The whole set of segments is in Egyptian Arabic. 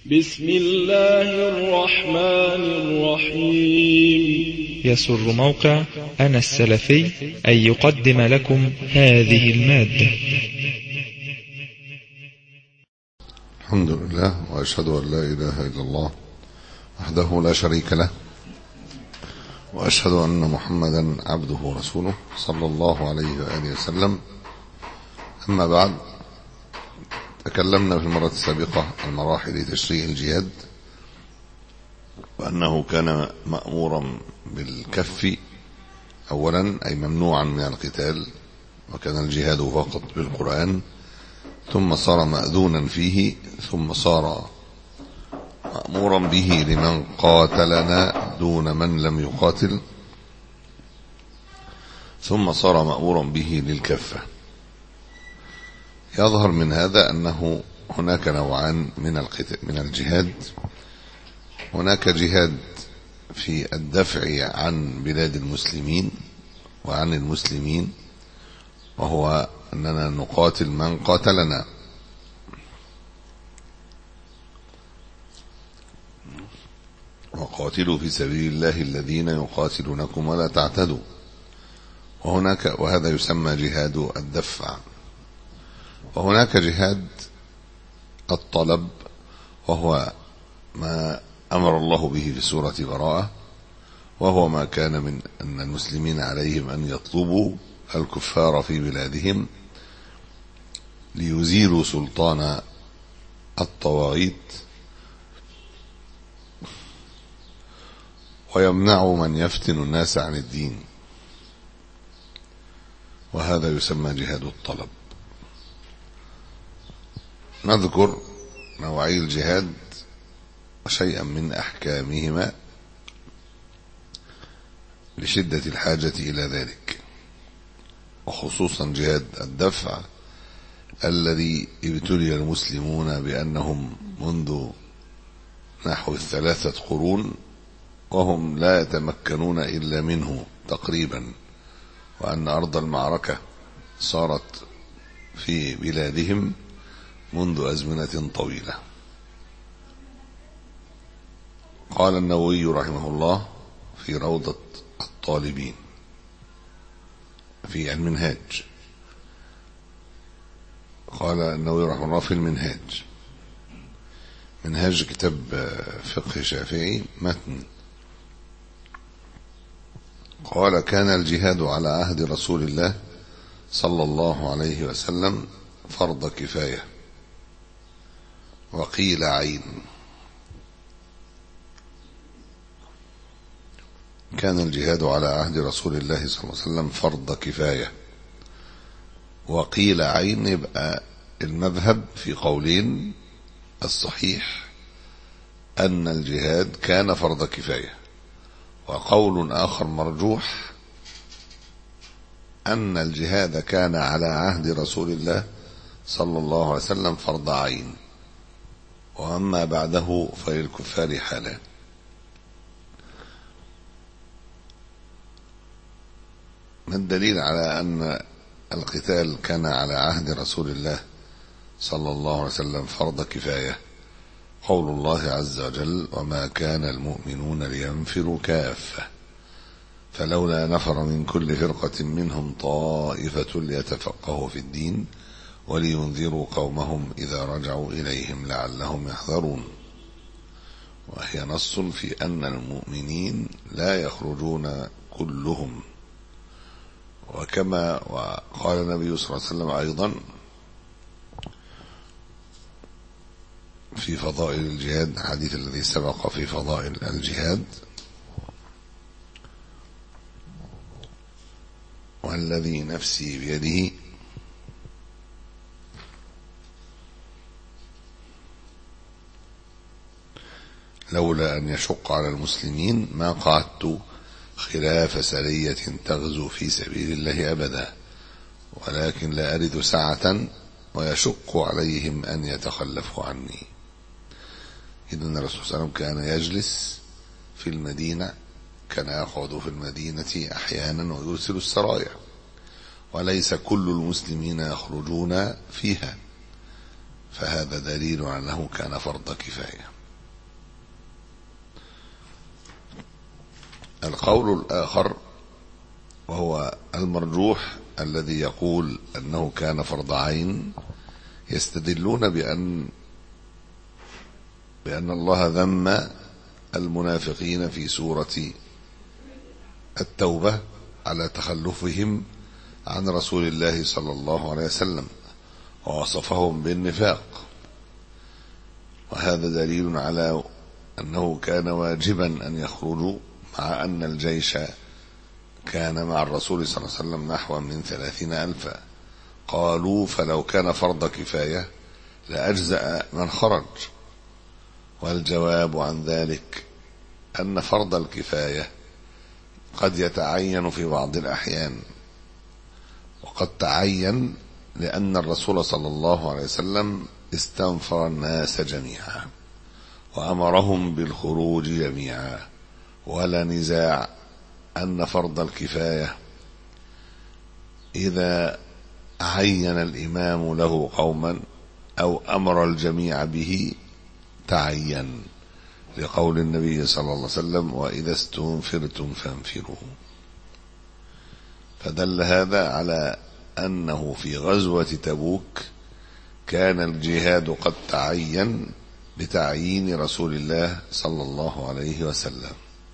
بسم الله الرحمن الرحيم يسر موقع أنا السلفي أن يقدم لكم هذه المادة الحمد لله وأشهد أن لا إله إلا الله وحده لا شريك له وأشهد أن محمدا عبده ورسوله صلى الله عليه وآله وسلم أما بعد تكلمنا في المرة السابقة عن مراحل تشريع الجهاد وأنه كان مأمورا بالكف أولا أي ممنوعا من القتال وكان الجهاد فقط بالقرآن ثم صار مأذونا فيه ثم صار مأمورا به لمن قاتلنا دون من لم يقاتل ثم صار مأمورا به للكفة يظهر من هذا أنه هناك نوعان من القتال من الجهاد هناك جهاد في الدفع عن بلاد المسلمين وعن المسلمين وهو أننا نقاتل من قاتلنا وقاتلوا في سبيل الله الذين يقاتلونكم ولا تعتدوا وهناك وهذا يسمى جهاد الدفع وهناك جهاد الطلب وهو ما أمر الله به في سورة براءة وهو ما كان من أن المسلمين عليهم أن يطلبوا الكفار في بلادهم ليزيلوا سلطان الطواغيت ويمنعوا من يفتن الناس عن الدين وهذا يسمى جهاد الطلب نذكر نوعي الجهاد وشيئا من أحكامهما لشدة الحاجة إلى ذلك وخصوصا جهاد الدفع الذي ابتلي المسلمون بأنهم منذ نحو الثلاثة قرون وهم لا يتمكنون إلا منه تقريبا وأن أرض المعركة صارت في بلادهم منذ أزمنة طويلة قال النووي رحمه الله في روضة الطالبين في المنهاج قال النووي رحمه الله في المنهاج منهاج كتاب فقه شافعي متن قال كان الجهاد على عهد رسول الله صلى الله عليه وسلم فرض كفاية وقيل عين كان الجهاد على عهد رسول الله صلى الله عليه وسلم فرض كفاية وقيل عين يبقى المذهب في قولين الصحيح أن الجهاد كان فرض كفاية وقول آخر مرجوح أن الجهاد كان على عهد رسول الله صلى الله عليه وسلم فرض عين وأما بعده فللكفار حالان ما الدليل على أن القتال كان على عهد رسول الله صلى الله عليه وسلم فرض كفاية قول الله عز وجل وما كان المؤمنون لينفروا كافة فلولا نفر من كل فرقة منهم طائفة ليتفقهوا في الدين ولينذروا قومهم إذا رجعوا إليهم لعلهم يحذرون وهي نص في أن المؤمنين لا يخرجون كلهم وكما وقال النبي صلى الله عليه وسلم أيضا في فضائل الجهاد الحديث الذي سبق في فضائل الجهاد والذي نفسي بيده لولا أن يشق على المسلمين ما قعدت خلاف سرية تغزو في سبيل الله أبدا ولكن لا أرد سعة ويشق عليهم أن يتخلفوا عني إذن الرسول صلى الله عليه وسلم كان يجلس في المدينة كان يقعد في المدينة أحيانا ويرسل السرايا وليس كل المسلمين يخرجون فيها فهذا دليل على أنه كان فرض كفاية القول الآخر وهو المرجوح الذي يقول أنه كان فرض عين يستدلون بأن بأن الله ذم المنافقين في سورة التوبة على تخلفهم عن رسول الله صلى الله عليه وسلم ووصفهم بالنفاق وهذا دليل على أنه كان واجبا أن يخرجوا مع أن الجيش كان مع الرسول صلى الله عليه وسلم نحو من ثلاثين ألفا قالوا فلو كان فرض كفاية لأجزأ من خرج والجواب عن ذلك أن فرض الكفاية قد يتعين في بعض الأحيان وقد تعين لأن الرسول صلى الله عليه وسلم استنفر الناس جميعا وأمرهم بالخروج جميعا ولا نزاع أن فرض الكفاية إذا عين الإمام له قوما أو أمر الجميع به تعين لقول النبي صلى الله عليه وسلم وإذا استنفرتم فانفروا فدل هذا على أنه في غزوة تبوك كان الجهاد قد تعين بتعيين رسول الله صلى الله عليه وسلم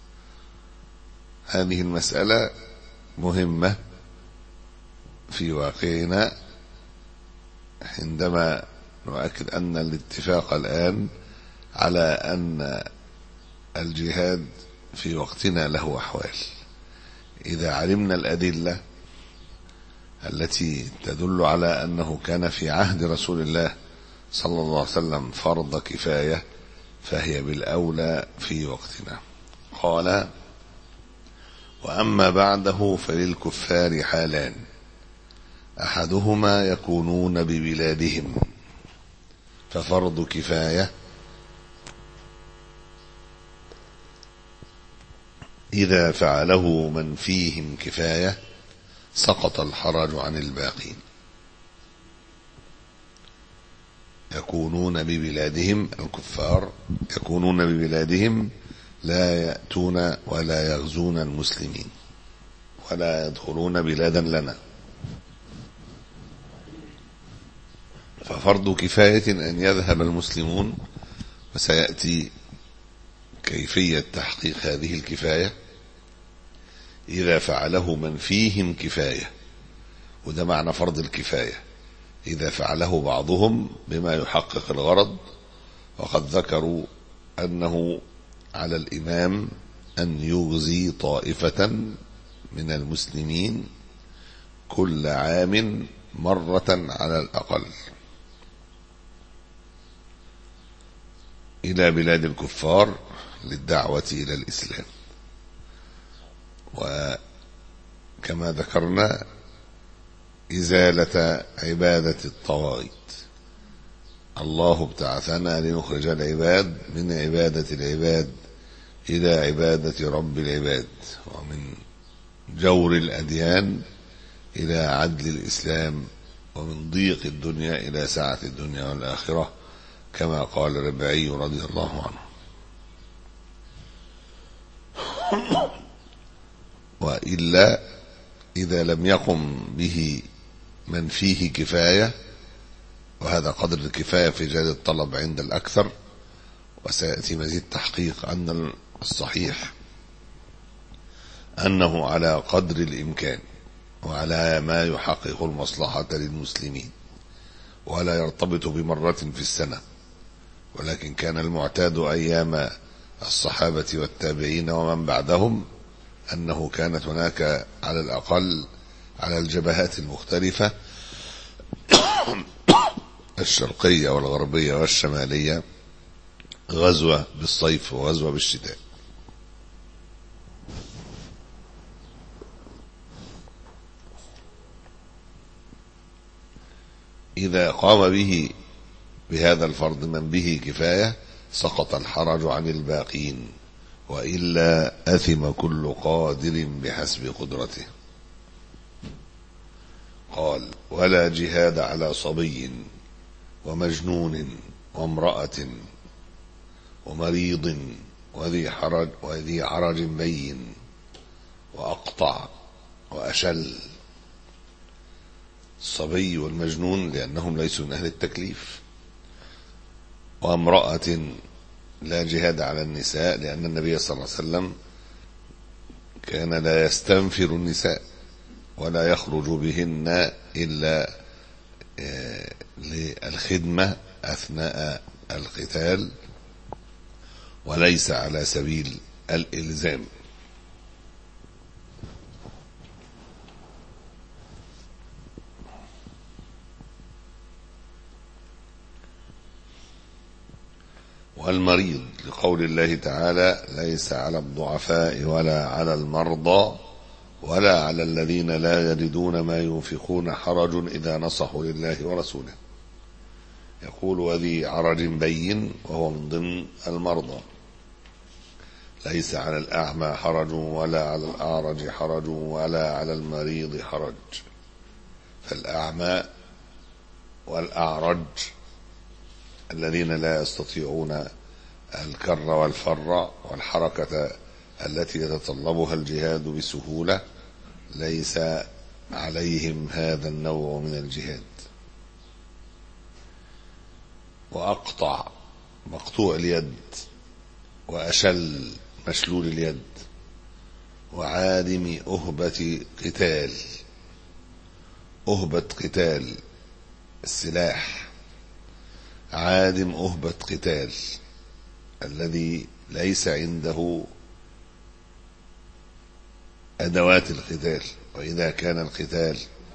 هذه المسألة مهمة في واقعنا عندما نؤكد أن الاتفاق الآن على أن الجهاد في وقتنا له أحوال إذا علمنا الأدلة التي تدل على أنه كان في عهد رسول الله صلى الله عليه وسلم فرض كفاية فهي بالأولى في وقتنا قال وأما بعده فللكفار حالان أحدهما يكونون ببلادهم ففرض كفاية إذا فعله من فيهم كفاية سقط الحرج عن الباقين يكونون ببلادهم الكفار يكونون ببلادهم لا يأتون ولا يغزون المسلمين ولا يدخلون بلادا لنا ففرض كفاية أن يذهب المسلمون وسيأتي كيفية تحقيق هذه الكفاية إذا فعله من فيهم كفاية وده معنى فرض الكفاية إذا فعله بعضهم بما يحقق الغرض وقد ذكروا أنه على الإمام أن يغزي طائفة من المسلمين كل عام مرة على الأقل إلى بلاد الكفار للدعوة إلى الإسلام وكما ذكرنا إزالة عبادة الطواغيت الله ابتعثنا لنخرج العباد من عبادة العباد إلى عبادة رب العباد ومن جور الأديان إلى عدل الإسلام ومن ضيق الدنيا إلى سعة الدنيا والآخرة كما قال الربعي رضي الله عنه وإلا إذا لم يقم به من فيه كفاية وهذا قدر الكفاية في جهاد الطلب عند الأكثر وسيأتي مزيد تحقيق أن الصحيح أنه على قدر الإمكان وعلى ما يحقق المصلحة للمسلمين ولا يرتبط بمرة في السنة ولكن كان المعتاد أيام الصحابة والتابعين ومن بعدهم أنه كانت هناك على الأقل على الجبهات المختلفة الشرقية والغربية والشمالية غزوة بالصيف وغزوة بالشتاء إذا قام به بهذا الفرض من به كفاية سقط الحرج عن الباقين وإلا أثم كل قادر بحسب قدرته قال ولا جهاد على صبي ومجنون وامرأة ومريض وذي حرج وذي عرج بين وأقطع وأشل الصبي والمجنون لأنهم ليسوا من أهل التكليف وامرأة لا جهاد على النساء لأن النبي صلى الله عليه وسلم كان لا يستنفر النساء ولا يخرج بهن إلا للخدمة أثناء القتال وليس على سبيل الإلزام والمريض لقول الله تعالى ليس على الضعفاء ولا على المرضى ولا على الذين لا يجدون ما ينفقون حرج إذا نصحوا لله ورسوله يقول وذي عرج بين وهو من ضمن المرضى ليس على الأعمى حرج ولا على الأعرج حرج ولا على المريض حرج فالأعمى والأعرج الذين لا يستطيعون الكر والفر والحركة التي يتطلبها الجهاد بسهولة ليس عليهم هذا النوع من الجهاد وأقطع مقطوع اليد وأشل مشلول اليد وعادم أهبة قتال أهبة قتال السلاح عادم أهبة قتال الذي ليس عنده أدوات القتال وإذا كان القتال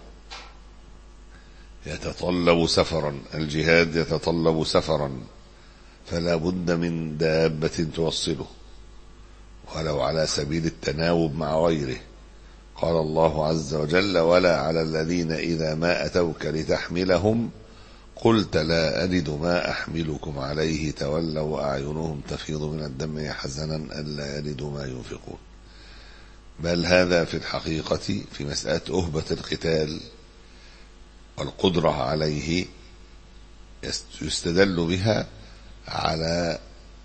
يتطلب سفرا الجهاد يتطلب سفرا فلا بد من دابة توصله ولو على سبيل التناوب مع غيره قال الله عز وجل ولا على الذين إذا ما أتوك لتحملهم قلت لا أجد ما أحملكم عليه تولوا أعينهم تفيض من الدم حزنا ألا يجدوا ما ينفقون بل هذا في الحقيقة في مسألة أهبة القتال والقدرة عليه يستدل بها على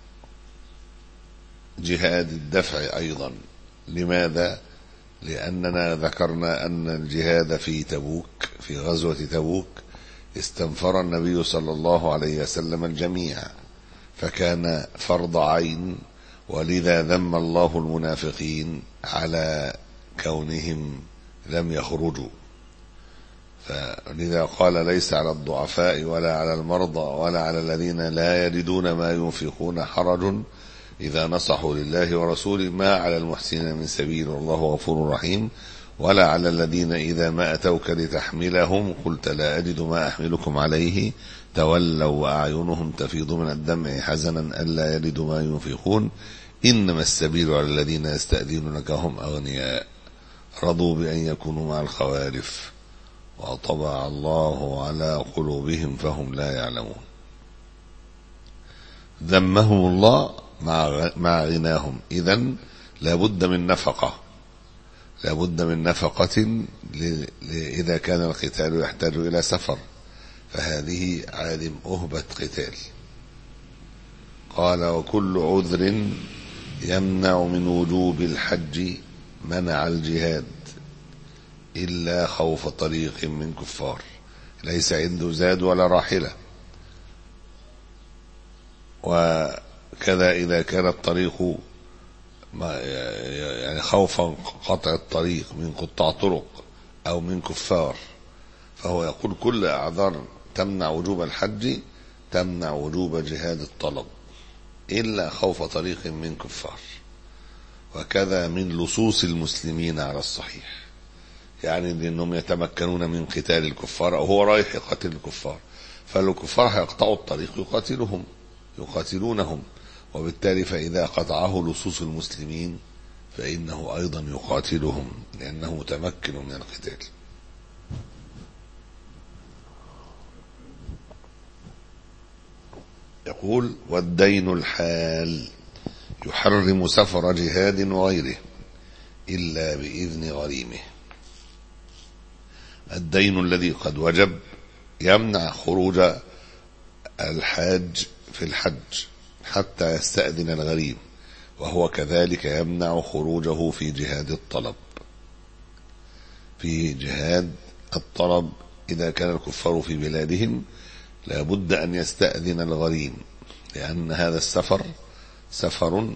جهاد الدفع أيضا لماذا؟ لأننا ذكرنا أن الجهاد في تبوك في غزوة تبوك استنفر النبي صلى الله عليه وسلم الجميع فكان فرض عين ولذا ذم الله المنافقين على كونهم لم يخرجوا فلذا قال ليس على الضعفاء ولا على المرضى ولا على الذين لا يجدون ما ينفقون حرج إذا نصحوا لله ورسوله ما على المحسنين من سبيل والله غفور رحيم ولا على الذين إذا ما أتوك لتحملهم قلت لا أجد ما أحملكم عليه تولوا وأعينهم تفيض من الدمع حزنا ألا يجدوا ما ينفقون إنما السبيل على الذين يستأذنونك هم أغنياء رضوا بأن يكونوا مع الخوارف وطبع الله على قلوبهم فهم لا يعلمون ذمهم الله مع مع غناهم إذا لابد من نفقة لابد من نفقة إذا كان القتال يحتاج إلى سفر فهذه عادم أهبة قتال قال وكل عذر يمنع من وجوب الحج منع الجهاد إلا خوف طريق من كفار ليس عنده زاد ولا راحلة وكذا إذا كان الطريق يعني خوفا قطع الطريق من قطاع طرق أو من كفار فهو يقول كل أعذار تمنع وجوب الحج تمنع وجوب جهاد الطلب إلا خوف طريق من كفار وكذا من لصوص المسلمين على الصحيح يعني لأنهم يتمكنون من قتال الكفار أو هو رايح يقاتل الكفار فالكفار هيقطعوا الطريق يقاتلهم يقاتلونهم وبالتالي فإذا قطعه لصوص المسلمين فإنه أيضا يقاتلهم لأنه متمكن من القتال يقول والدين الحال يحرم سفر جهاد وغيره إلا بإذن غريمه الدين الذي قد وجب يمنع خروج الحاج في الحج حتى يستأذن الغريم وهو كذلك يمنع خروجه في جهاد الطلب في جهاد الطلب إذا كان الكفار في بلادهم لابد أن يستأذن الغريم لأن هذا السفر سفر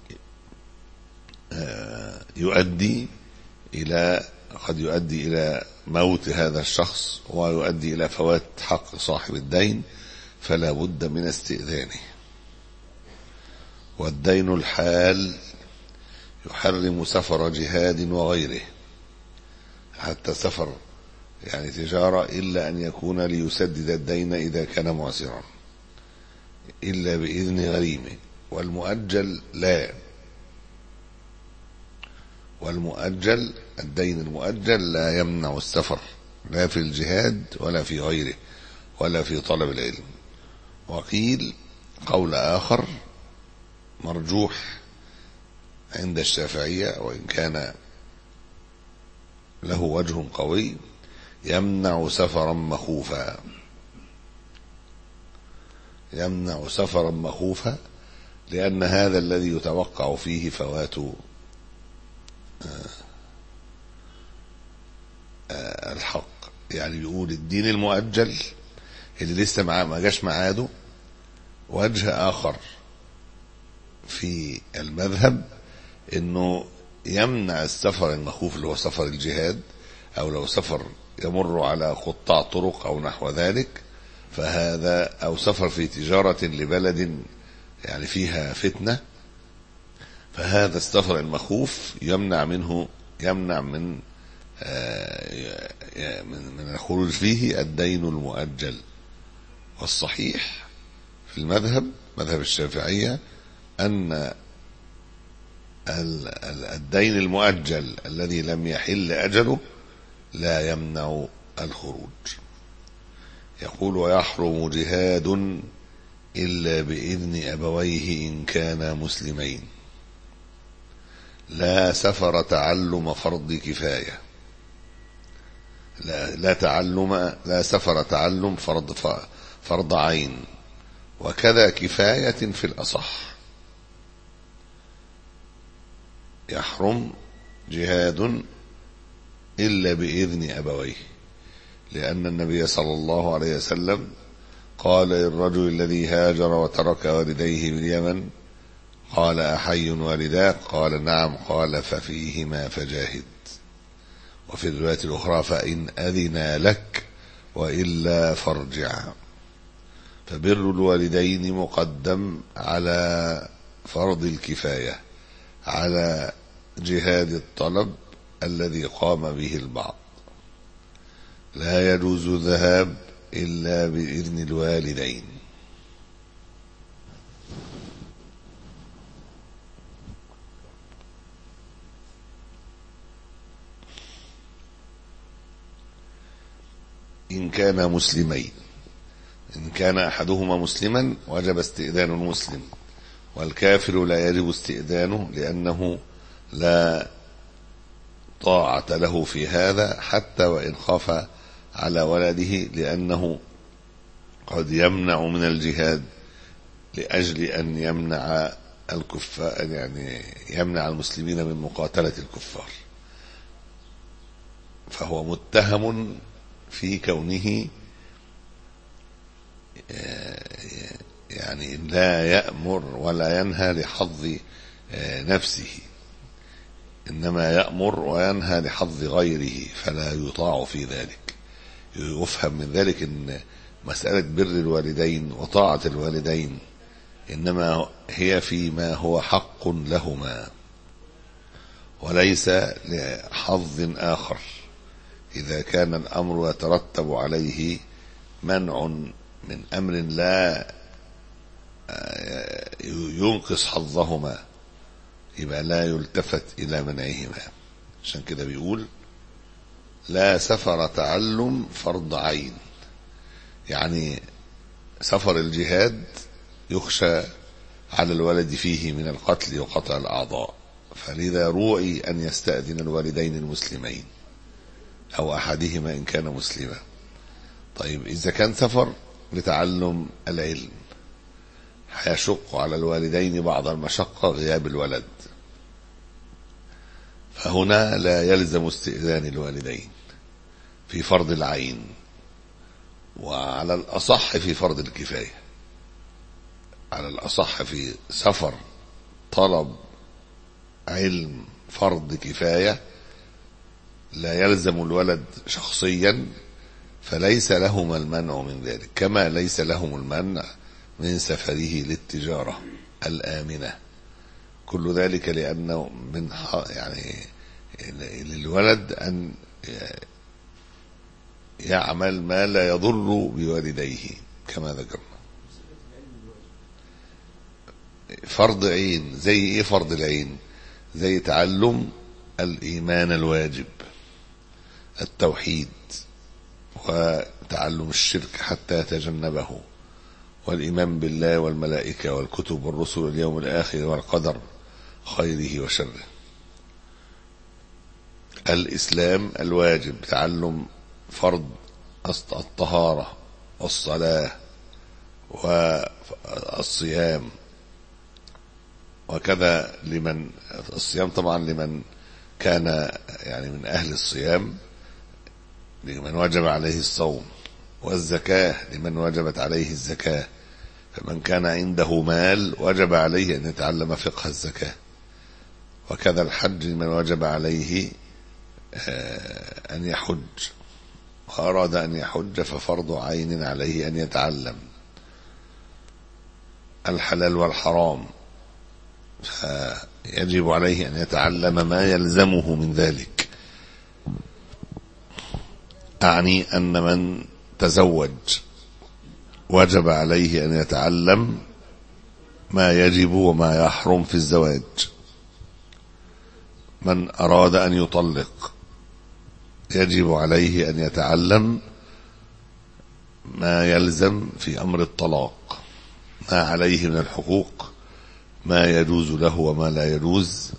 يؤدي إلى قد يؤدي إلى موت هذا الشخص ويؤدي إلى فوات حق صاحب الدين فلا بد من استئذانه والدين الحال يحرم سفر جهاد وغيره حتى سفر يعني تجارة إلا أن يكون ليسدد الدين إذا كان معسرا إلا بإذن غريمه والمؤجل لا والمؤجل الدين المؤجل لا يمنع السفر لا في الجهاد ولا في غيره ولا في طلب العلم وقيل قول آخر مرجوح عند الشافعية وإن كان له وجه قوي يمنع سفرا مخوفا يمنع سفرا مخوفا لأن هذا الذي يتوقع فيه فوات الحق يعني بيقول الدين المؤجل اللي لسه معاه ما جاش ميعاده وجه آخر في المذهب انه يمنع السفر المخوف اللي هو سفر الجهاد او لو سفر يمر على قطاع طرق او نحو ذلك فهذا او سفر في تجارة لبلد يعني فيها فتنة فهذا السفر المخوف يمنع منه يمنع من من من الخروج فيه الدين المؤجل والصحيح في المذهب مذهب الشافعية أن الدين المؤجل الذي لم يحل أجله لا يمنع الخروج يقول ويحرم جهاد إلا بإذن أبويه إن كانا مسلمين لا سفر تعلم فرض كفاية لا, لا تعلم لا سفر تعلم فرض فرض عين وكذا كفاية في الأصح يحرم جهاد إلا بإذن أبويه لأن النبي صلى الله عليه وسلم قال للرجل الذي هاجر وترك والديه باليمن قال أحي والداك قال نعم قال ففيهما فجاهد وفي الرواية الأخرى فإن أذنا لك وإلا فارجع فبر الوالدين مقدم على فرض الكفاية على جهاد الطلب الذي قام به البعض لا يجوز الذهاب إلا بإذن الوالدين إن كان مسلمين إن كان أحدهما مسلما وجب استئذان المسلم والكافر لا يجب استئذانه لأنه لا طاعة له في هذا حتى وإن خاف على ولده لأنه قد يمنع من الجهاد لأجل أن يمنع الكفار يعني يمنع المسلمين من مقاتلة الكفار فهو متهم في كونه يعني لا يأمر ولا ينهى لحظ نفسه إنما يأمر وينهى لحظ غيره فلا يطاع في ذلك يفهم من ذلك أن مسألة بر الوالدين وطاعة الوالدين إنما هي فيما هو حق لهما وليس لحظ آخر إذا كان الأمر يترتب عليه منع من أمر لا ينقص حظهما يبقى لا يلتفت إلى منعهما عشان كده بيقول لا سفر تعلم فرض عين يعني سفر الجهاد يخشى على الولد فيه من القتل وقطع الأعضاء فلذا روعي أن يستأذن الوالدين المسلمين أو أحدهما إن كان مسلما طيب إذا كان سفر لتعلم العلم هيشق على الوالدين بعض المشقة غياب الولد فهنا لا يلزم استئذان الوالدين في فرض العين وعلى الأصح في فرض الكفاية على الأصح في سفر طلب علم فرض كفاية لا يلزم الولد شخصيا فليس لهما المنع من ذلك كما ليس لهم المنع من سفره للتجارة الآمنة كل ذلك لأنه من يعني للولد أن يعمل ما لا يضر بوالديه كما ذكرنا فرض عين زي ايه فرض العين زي تعلم الايمان الواجب التوحيد وتعلم الشرك حتى يتجنبه والايمان بالله والملائكه والكتب والرسل واليوم الاخر والقدر خيره وشره الاسلام الواجب تعلم فرض الطهاره والصلاه والصيام وكذا لمن الصيام طبعا لمن كان يعني من أهل الصيام لمن وجب عليه الصوم والزكاة لمن وجبت عليه الزكاة فمن كان عنده مال وجب عليه أن يتعلم فقه الزكاة وكذا الحج لمن وجب عليه أن يحج وأراد أن يحج ففرض عين عليه أن يتعلم الحلال والحرام فيجب عليه أن يتعلم ما يلزمه من ذلك أعني أن من تزوج وجب عليه أن يتعلم ما يجب وما يحرم في الزواج من أراد أن يطلق يجب عليه أن يتعلم ما يلزم في أمر الطلاق ما عليه من الحقوق ما يجوز له وما لا يجوز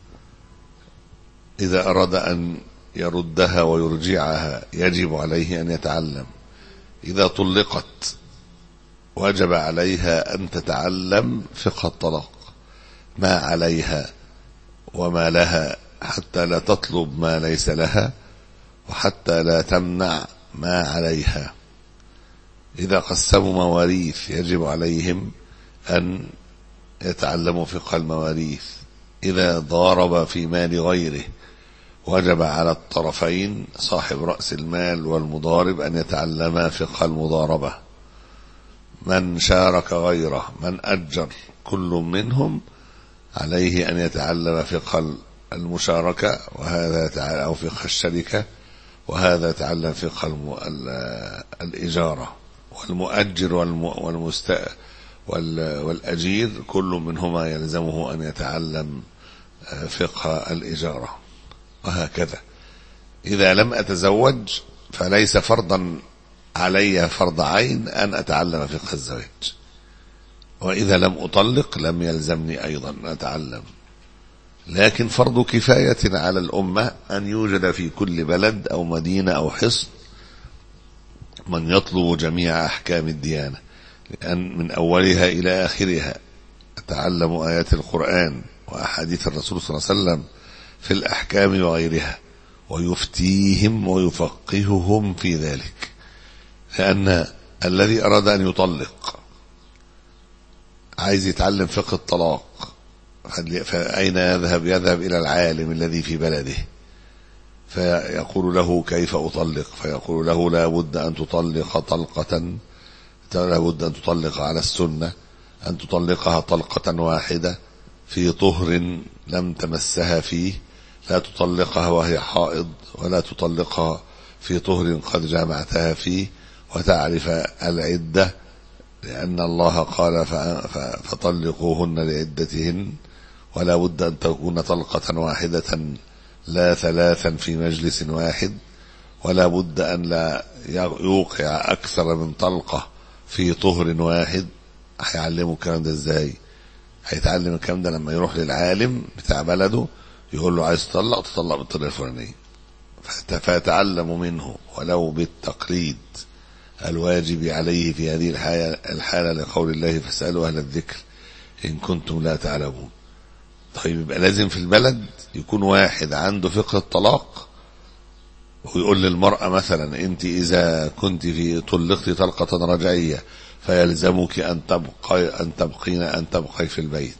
إذا أراد أن يردها ويرجعها يجب عليه أن يتعلم إذا طلقت وجب عليها أن تتعلم فقه الطلاق ما عليها وما لها حتى لا تطلب ما ليس لها وحتى لا تمنع ما عليها إذا قسموا مواريث يجب عليهم أن يتعلموا فقه المواريث إذا ضارب في مال غيره وجب على الطرفين صاحب رأس المال والمضارب أن يتعلما فقه المضاربة من شارك غيره من أجر كل منهم عليه أن يتعلم فقه المشاركة وهذا أو فقه الشركة وهذا يتعلم فقه الإجارة والمؤجر والمست والأجير كل منهما يلزمه أن يتعلم فقه الإجارة وهكذا إذا لم أتزوج فليس فرضا علي فرض عين أن أتعلم فقه الزواج وإذا لم أطلق لم يلزمني أيضا أن أتعلم لكن فرض كفاية على الأمة أن يوجد في كل بلد أو مدينة أو حصن من يطلب جميع أحكام الديانة لأن من أولها إلى آخرها أتعلم آيات القرآن وأحاديث الرسول صلى الله عليه وسلم في الأحكام وغيرها ويفتيهم ويفقههم في ذلك لأن الذي أراد أن يطلق عايز يتعلم فقه الطلاق فأين يذهب يذهب إلى العالم الذي في بلده فيقول له كيف أطلق فيقول له لا بد أن تطلق طلقة لا بد أن تطلق على السنة أن تطلقها طلقة واحدة في طهر لم تمسها فيه لا تطلقها وهي حائض ولا تطلقها في طهر قد جامعتها فيه وتعرف العدة لأن الله قال فطلقوهن لعدتهن ولا بد أن تكون طلقة واحدة لا ثلاثا في مجلس واحد ولا بد أن لا يوقع أكثر من طلقة في طهر واحد هيعلمه الكلام ده ازاي هيتعلم الكلام ده لما يروح للعالم بتاع بلده يقول له عايز تطلق تطلق بالطريقه الفلانيه فيتعلم منه ولو بالتقليد الواجب عليه في هذه الحالة, الحالة لقول الله فاسألوا أهل الذكر إن كنتم لا تعلمون طيب يبقى لازم في البلد يكون واحد عنده فقه الطلاق ويقول للمرأة مثلا أنت إذا كنت في طلقت طلقة رجعية فيلزمك أن تبقي أن تبقين أن تبقي في البيت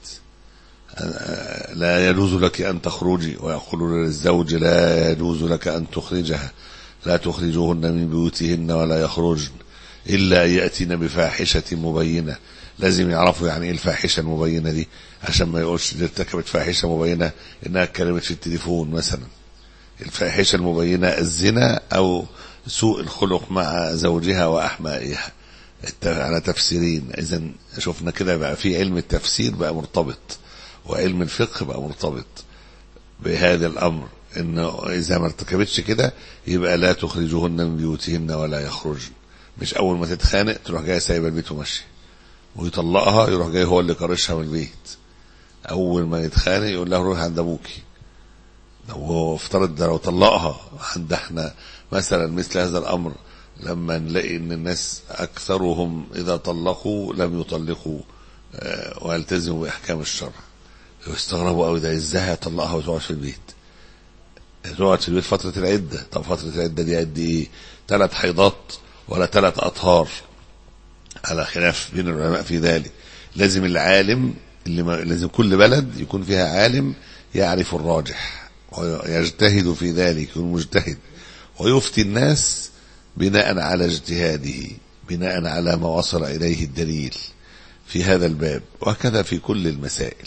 لا يجوز لك أن تخرجي ويقول للزوج لا يجوز لك أن تخرجها لا تخرجوهن من بيوتهن ولا يخرجن إلا أن يأتين بفاحشة مبينة لازم يعرفوا يعني ايه الفاحشة المبينة دي عشان ما يقولش دي ارتكبت فاحشة مبينة انها اتكلمت في التليفون مثلا الفاحشة المبينة الزنا او سوء الخلق مع زوجها واحمائها على تفسيرين اذا شفنا كده بقى في علم التفسير بقى مرتبط وعلم الفقه بقى مرتبط بهذا الامر انه اذا ما ارتكبتش كده يبقى لا تخرجوهن من بيوتهن ولا يخرجن مش اول ما تتخانق تروح جايه سايبه البيت وماشيه ويطلقها يروح جاي هو اللي كرشها من البيت اول ما يتخانق يقول له روح عند ابوكي هو افترض ده لو طلقها عند احنا مثلا مثل هذا الامر لما نلاقي ان الناس اكثرهم اذا طلقوا لم يطلقوا اه ويلتزموا باحكام الشرع يستغربوا قوي ده ازاي هيطلقها وتقعد في البيت تقعد في البيت فترة العدة طب فترة العدة دي قد ايه ثلاث حيضات ولا ثلاث اطهار على خلاف بين العلماء في ذلك لازم العالم اللي ما لازم كل بلد يكون فيها عالم يعرف الراجح ويجتهد في ذلك يكون مجتهد ويفتي الناس بناء على اجتهاده بناء على ما وصل إليه الدليل في هذا الباب وهكذا في كل المسائل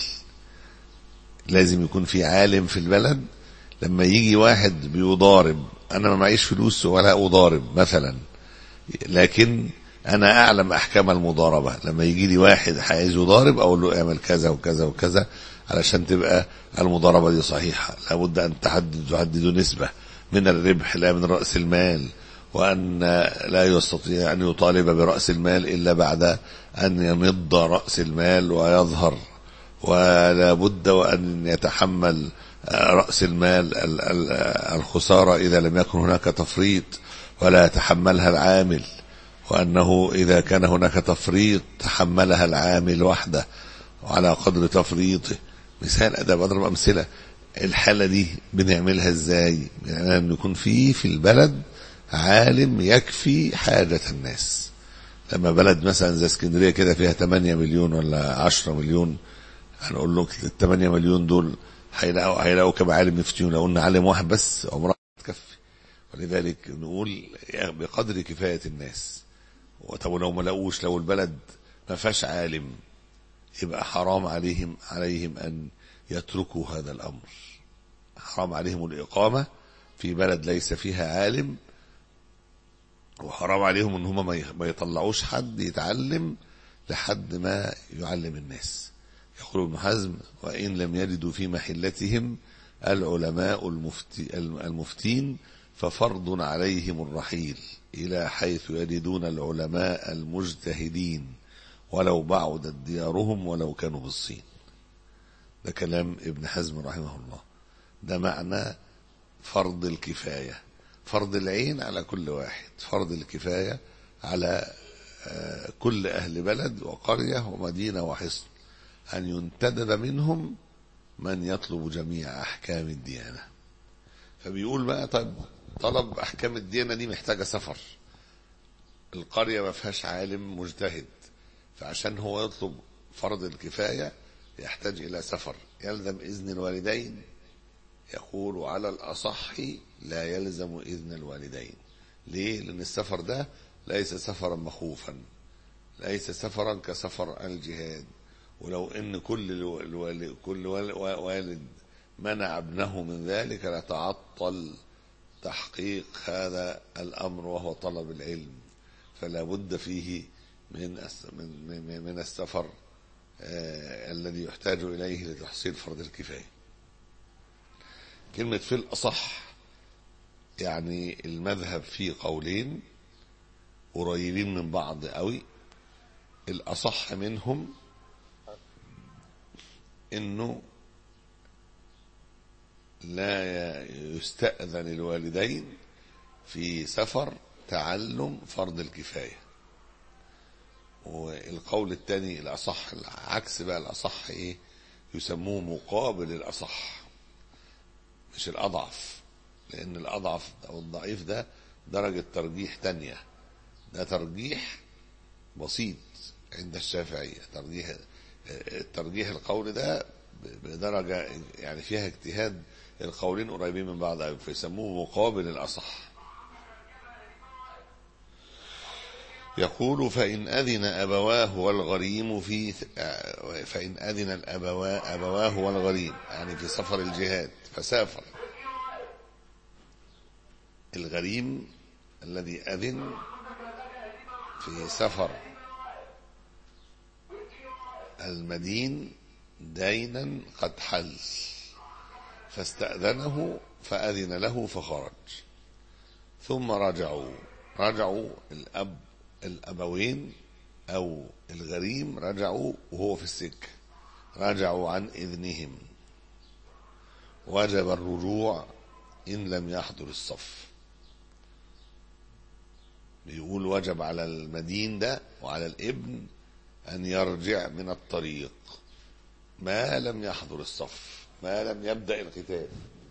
لازم يكون في عالم في البلد لما يجي واحد بيضارب أنا ما معيش فلوس ولا أضارب مثلا لكن انا اعلم احكام المضاربه لما يجي لي واحد عايز يضارب اقول له اعمل كذا وكذا وكذا علشان تبقى المضاربه دي صحيحه لابد ان تحدد تحددوا نسبه من الربح لا من راس المال وان لا يستطيع ان يطالب براس المال الا بعد ان يمض راس المال ويظهر ولا بد وان يتحمل راس المال الخساره اذا لم يكن هناك تفريط ولا يتحملها العامل وأنه إذا كان هناك تفريط تحملها العامل وحده وعلى قدر تفريطه مثال أنا بضرب أمثلة الحالة دي بنعملها ازاي يعني أن يكون في في البلد عالم يكفي حاجة الناس لما بلد مثلا زي اسكندرية كده فيها 8 مليون ولا 10 مليون هنقول له ال 8 مليون دول هيلاقوا هيلاقوا كم عالم يفتيون لو قلنا عالم واحد بس عمرها تكفي ولذلك نقول بقدر كفاية الناس طب لو ما لقوش لو البلد ما فيهاش عالم يبقى حرام عليهم عليهم ان يتركوا هذا الامر حرام عليهم الاقامه في بلد ليس فيها عالم وحرام عليهم ان هم ما يطلعوش حد يتعلم لحد ما يعلم الناس يقول ابن حزم وان لم يجدوا في محلتهم العلماء المفتي المفتين ففرض عليهم الرحيل إلى حيث يجدون العلماء المجتهدين ولو بعدت ديارهم ولو كانوا بالصين ده كلام ابن حزم رحمه الله ده معنى فرض الكفاية فرض العين على كل واحد فرض الكفاية على كل أهل بلد وقرية ومدينة وحصن أن ينتدب منهم من يطلب جميع أحكام الديانة فبيقول بقى طيب طلب احكام الديانه دي محتاجه سفر القريه ما فيهاش عالم مجتهد فعشان هو يطلب فرض الكفايه يحتاج الى سفر يلزم اذن الوالدين يقول على الاصح لا يلزم اذن الوالدين ليه لان السفر ده ليس سفرا مخوفا ليس سفرا كسفر الجهاد ولو ان كل الوالد كل والد منع ابنه من ذلك لتعطل تحقيق هذا الامر وهو طلب العلم فلا بد فيه من من من السفر آه الذي يحتاج اليه لتحصيل فرض الكفايه. كلمه في الاصح يعني المذهب فيه قولين قريبين من بعض قوي الاصح منهم انه لا يستأذن الوالدين في سفر تعلم فرض الكفاية والقول الثاني الأصح عكس بقى الأصح إيه يسموه مقابل الأصح مش الأضعف لأن الأضعف أو الضعيف ده درجة ترجيح تانية ده ترجيح بسيط عند الشافعية ترجيح الترجيح القول ده بدرجة يعني فيها اجتهاد القولين قريبين من بعض أوي فيسموه مقابل الأصح يقول فإن أذن أبواه والغريم في فإن أذن الأبوا أبواه والغريم يعني في سفر الجهاد فسافر الغريم الذي أذن في سفر المدين دينا قد حل فاستأذنه فأذن له فخرج ثم رجعوا رجعوا الأب الأبوين أو الغريم رجعوا وهو في السكة رجعوا عن إذنهم وجب الرجوع إن لم يحضر الصف بيقول وجب على المدين ده وعلى الابن أن يرجع من الطريق ما لم يحضر الصف ما لم يبدأ القتال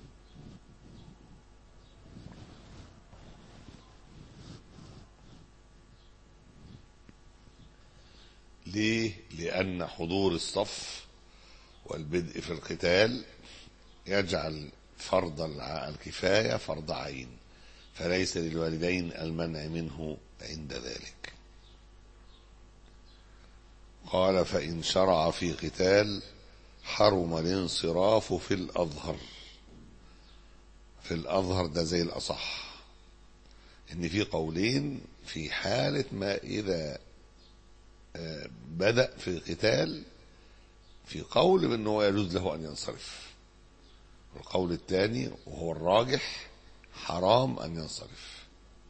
ليه لأن حضور الصف والبدء في القتال يجعل فرض الكفاية فرض عين فليس للوالدين المنع منه عند ذلك قال فإن شرع في قتال حرم الانصراف في الأظهر في الأظهر ده زي الأصح إن في قولين في حالة ما إذا بدأ في القتال في قول بأنه هو يجوز له أن ينصرف والقول الثاني وهو الراجح حرام أن ينصرف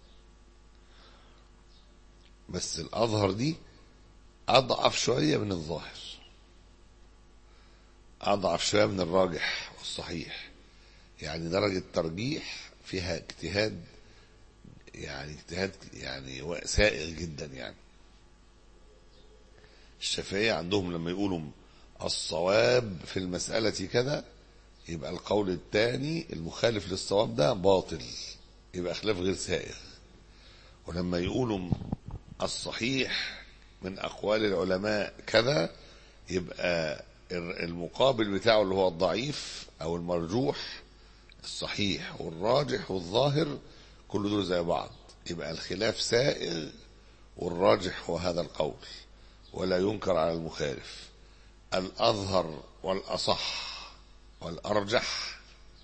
بس الأظهر دي أضعف شوية من الظاهر أضعف شوية من الراجح والصحيح يعني درجة ترجيح فيها اجتهاد يعني اجتهاد يعني سائغ جدا يعني الشافعية عندهم لما يقولوا الصواب في المسألة كذا يبقى القول الثاني المخالف للصواب ده باطل يبقى خلاف غير سائغ ولما يقولوا الصحيح من أقوال العلماء كذا يبقى المقابل بتاعه اللي هو الضعيف أو المرجوح الصحيح والراجح والظاهر كل دول زي بعض يبقى الخلاف سائغ والراجح هو هذا القول ولا ينكر على المخالف الأظهر والأصح والأرجح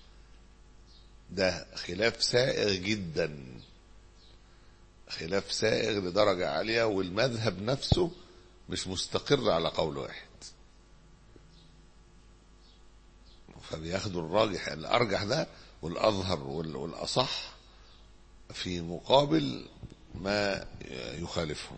ده خلاف سائغ جدا خلاف سائغ لدرجة عالية والمذهب نفسه مش مستقر على قول واحد فبياخدوا الراجح الأرجح ده والأظهر والأصح في مقابل ما يخالفهم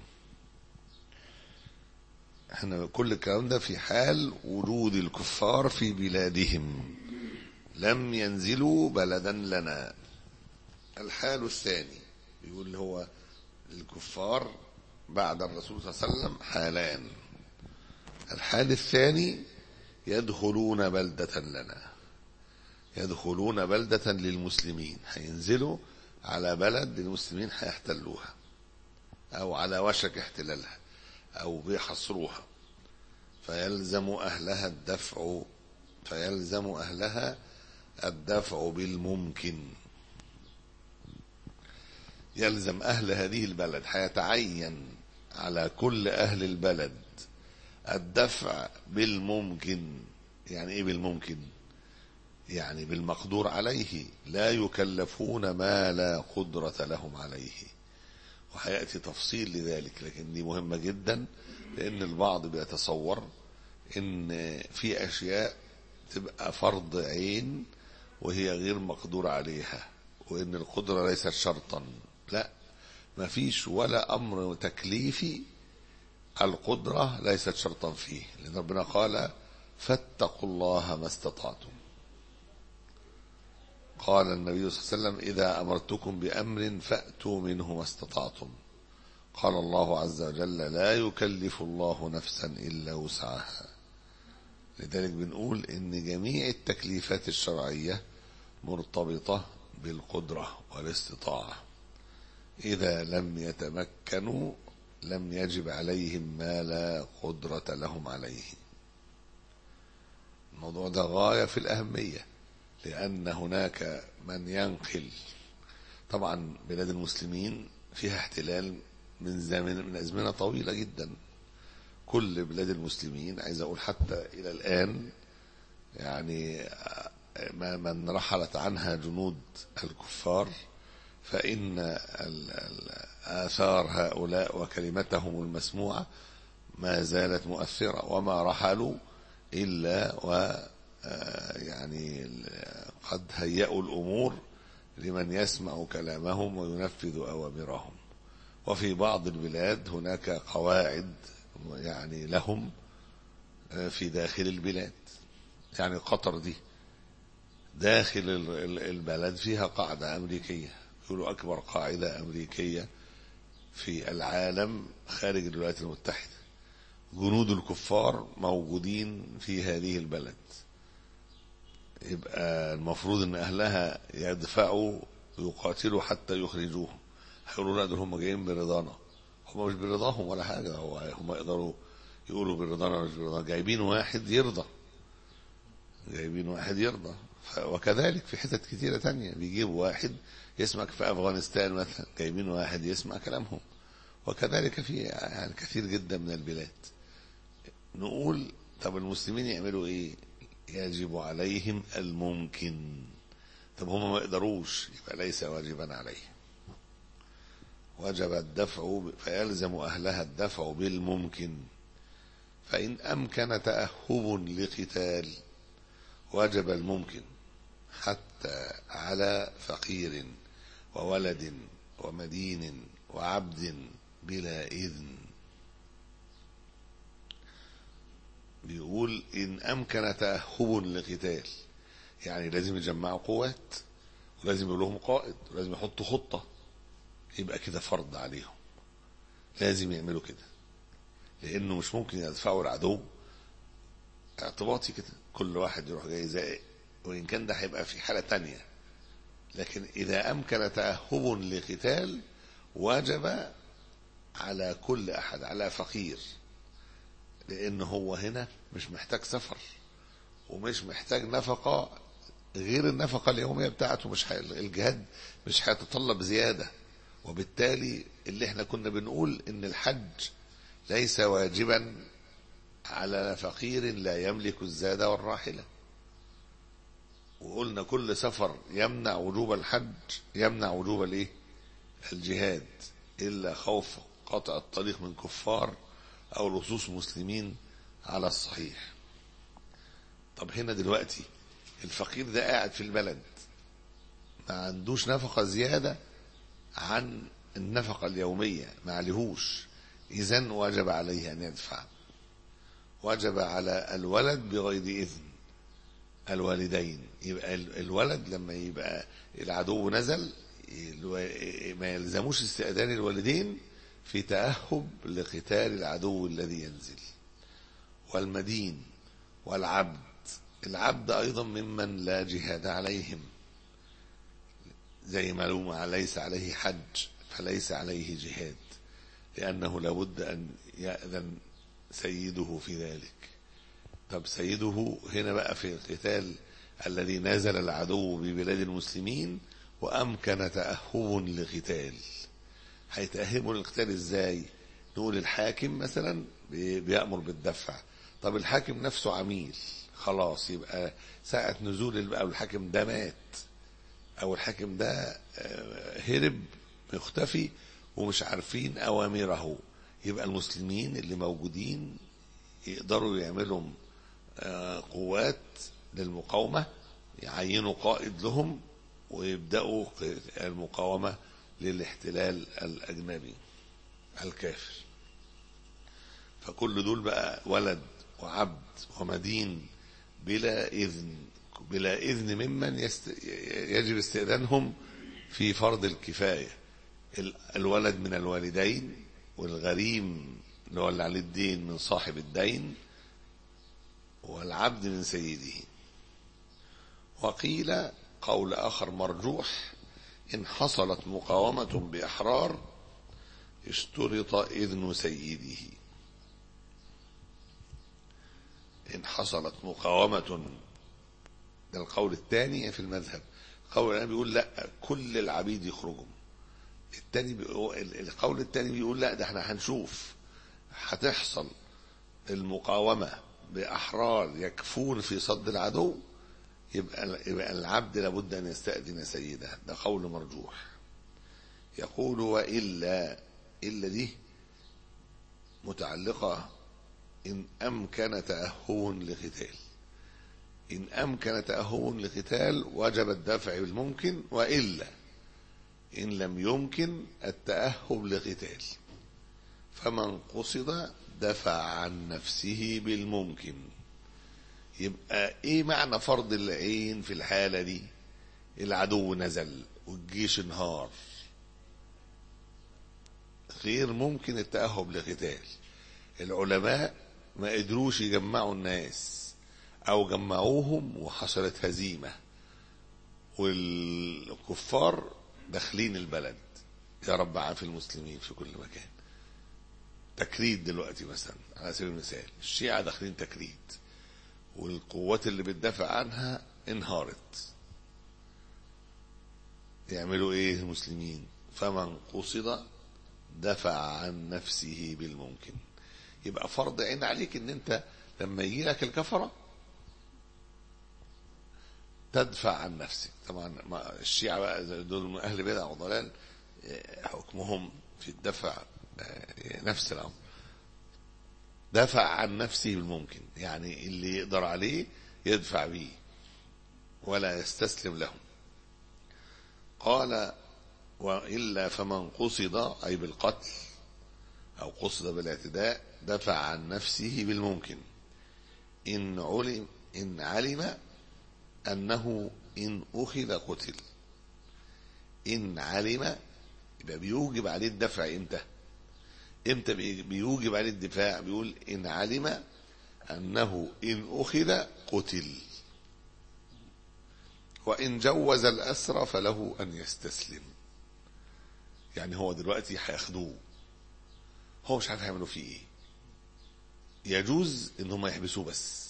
احنا كل الكلام ده في حال وجود الكفار في بلادهم لم ينزلوا بلدا لنا الحال الثاني يقول هو الكفار بعد الرسول صلى الله عليه وسلم حالان الحال الثاني يدخلون بلدة لنا يدخلون بلدة للمسلمين هينزلوا على بلد للمسلمين هيحتلوها او على وشك احتلالها او بيحصروها فيلزم اهلها الدفع فيلزم اهلها الدفع بالممكن يلزم اهل هذه البلد هيتعين على كل اهل البلد الدفع بالممكن يعني ايه بالممكن يعني بالمقدور عليه لا يكلفون ما لا قدرة لهم عليه وهيأتي تفصيل لذلك لكن دي مهمة جدا لأن البعض بيتصور إن في أشياء تبقى فرض عين وهي غير مقدور عليها وإن القدرة ليست شرطا لا ما فيش ولا أمر تكليفي القدرة ليست شرطا فيه لأن ربنا قال فاتقوا الله ما استطعتم قال النبي صلى الله عليه وسلم إذا أمرتكم بأمر فأتوا منه ما استطعتم قال الله عز وجل لا يكلف الله نفسا إلا وسعها لذلك بنقول إن جميع التكليفات الشرعية مرتبطة بالقدرة والاستطاعة إذا لم يتمكنوا لم يجب عليهم ما لا قدرة لهم عليه الموضوع ده غاية في الأهمية لأن هناك من ينقل طبعا بلاد المسلمين فيها احتلال من زمن من أزمنة طويلة جدا كل بلاد المسلمين عايز أقول حتى إلى الآن يعني ما من رحلت عنها جنود الكفار فإن آثار هؤلاء وكلمتهم المسموعة ما زالت مؤثرة وما رحلوا إلا و يعني قد هيئوا الأمور لمن يسمع كلامهم وينفذ أوامرهم وفي بعض البلاد هناك قواعد يعني لهم في داخل البلاد يعني قطر دي داخل البلد فيها قاعدة أمريكية يقولوا أكبر قاعدة أمريكية في العالم خارج الولايات المتحدة جنود الكفار موجودين في هذه البلد يبقى المفروض ان اهلها يدفعوا يقاتلوا حتى يخرجوهم هيقولوا لا دول هم جايين برضانا هم مش برضاهم ولا حاجه هو هم يقدروا يقولوا برضانا ولا مش برضانا جايبين واحد يرضى جايبين واحد يرضى وكذلك في حتت كتيره تانية بيجيبوا واحد يسمع في افغانستان مثلا جايبين واحد يسمع كلامهم وكذلك في يعني كثير جدا من البلاد نقول طب المسلمين يعملوا ايه يجب عليهم الممكن طب هم ما يقدروش يبقى ليس واجبا عليهم وجب الدفع فيلزم أهلها الدفع بالممكن فإن أمكن تأهب لقتال وجب الممكن حتى على فقير وولد ومدين وعبد بلا إذن بيقول إن أمكن تأهب لقتال يعني لازم يجمعوا قوات ولازم يقول لهم قائد ولازم يحطوا خطة يبقى كده فرض عليهم لازم يعملوا كده لأنه مش ممكن يدفعوا العدو اعتباطي كده كل واحد يروح جاي زائق وإن كان ده هيبقى في حالة تانية لكن إذا أمكن تأهب لقتال وجب على كل أحد على فقير لأن هو هنا مش محتاج سفر ومش محتاج نفقة غير النفقة اليومية بتاعته مش حي... الجهاد مش هيتطلب زيادة وبالتالي اللي احنا كنا بنقول ان الحج ليس واجبا على فقير لا يملك الزاد والراحلة وقلنا كل سفر يمنع وجوب الحج يمنع وجوب الايه الجهاد الا خوف قطع الطريق من كفار او لصوص مسلمين على الصحيح طب هنا دلوقتي الفقير ده قاعد في البلد ما عندوش نفقة زيادة عن النفقة اليومية ما عليهوش إذن وجب عليه أن يدفع وجب على الولد بغير إذن الوالدين يبقى الولد لما يبقى العدو نزل ما يلزموش استئذان الوالدين في تأهب لقتال العدو الذي ينزل والمدين والعبد العبد أيضا ممن لا جهاد عليهم زي ما ليس عليه حج فليس عليه جهاد لأنه لابد أن يأذن سيده في ذلك طب سيده هنا بقى في القتال الذي نزل العدو ببلاد المسلمين وأمكن تأهب لقتال هيتأهبوا للقتال ازاي نقول الحاكم مثلا بيأمر بالدفع طب الحاكم نفسه عميل خلاص يبقى ساعة نزول أو الحاكم ده مات أو الحاكم ده هرب مختفي ومش عارفين أوامره يبقى المسلمين اللي موجودين يقدروا يعملوا قوات للمقاومة يعينوا قائد لهم ويبدأوا المقاومة للاحتلال الأجنبي الكافر فكل دول بقى ولد وعبد ومدين بلا إذن بلا إذن ممن يست... يجب استئذانهم في فرض الكفاية ال- الولد من الوالدين والغريم اللي هو اللي عليه الدين من صاحب الدين والعبد من سيده وقيل قول آخر مرجوح إن حصلت مقاومة بإحرار اشترط إذن سيده إن حصلت مقاومة ده القول الثاني في المذهب القول الثاني بيقول لا كل العبيد يخرجوا الثاني بيقول القول الثاني بيقول لا ده احنا هنشوف هتحصل المقاومة بأحرار يكفون في صد العدو يبقى يبقى العبد لابد أن يستأذن سيده ده قول مرجوح يقول وإلا إلا دي متعلقة إن أمكن تأهب لقتال إن أمكن تأهب لقتال وجب الدفع بالممكن وإلا إن لم يمكن التأهب لقتال فمن قصد دفع عن نفسه بالممكن يبقى ايه معنى فرض العين في الحالة دي العدو نزل والجيش انهار غير ممكن التأهب لقتال العلماء ما قدروش يجمعوا الناس او جمعوهم وحصلت هزيمة والكفار داخلين البلد يا رب عافي المسلمين في كل مكان تكريد دلوقتي مثلا على سبيل المثال الشيعة داخلين تكريد والقوات اللي بتدافع عنها انهارت يعملوا ايه المسلمين فمن قصد دفع عن نفسه بالممكن يبقى فرض عين عليك ان انت لما يجي لك الكفرة تدفع عن نفسك طبعا ما الشيعة بقى دول من اهل بدع وضلال حكمهم في الدفع نفس الامر دفع عن نفسه بالممكن يعني اللي يقدر عليه يدفع به ولا يستسلم لهم قال وإلا فمن قصد أي بالقتل أو قصد بالاعتداء دفع عن نفسه بالممكن إن علم إن علم أنه إن أخذ قتل إن علم يبقى بيوجب عليه الدفع إمتى امتى بيوجب عليه الدفاع بيقول ان علم انه ان اخذ قتل وان جوز الاسرى فله ان يستسلم يعني هو دلوقتي هياخدوه هو مش عارف هيعملوا فيه ايه يجوز ان هم يحبسوه بس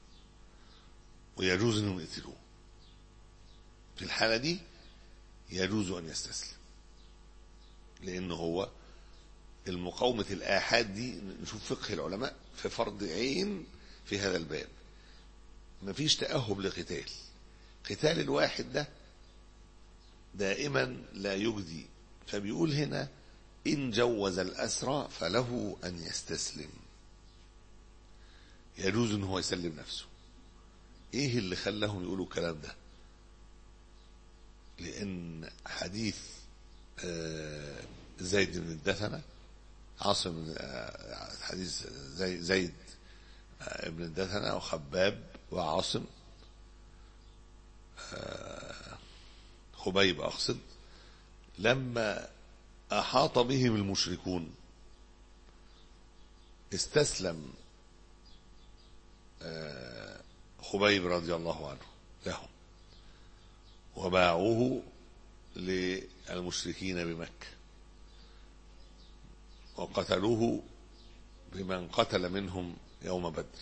ويجوز انهم يقتلوه في الحالة دي يجوز ان يستسلم لانه هو المقاومة الآحاد دي نشوف فقه العلماء في فرض عين في هذا الباب مفيش تأهب لقتال قتال الواحد ده دائما لا يجدي فبيقول هنا إن جوز الأسرى فله أن يستسلم يجوز أن هو يسلم نفسه إيه اللي خلاهم يقولوا الكلام ده لأن حديث زيد بن الدثنه عاصم حديث زي زيد ابن الدثنة وخباب وعاصم خبيب أقصد لما أحاط بهم المشركون استسلم خبيب رضي الله عنه لهم وباعوه للمشركين بمكة وقتلوه بمن قتل منهم يوم بدر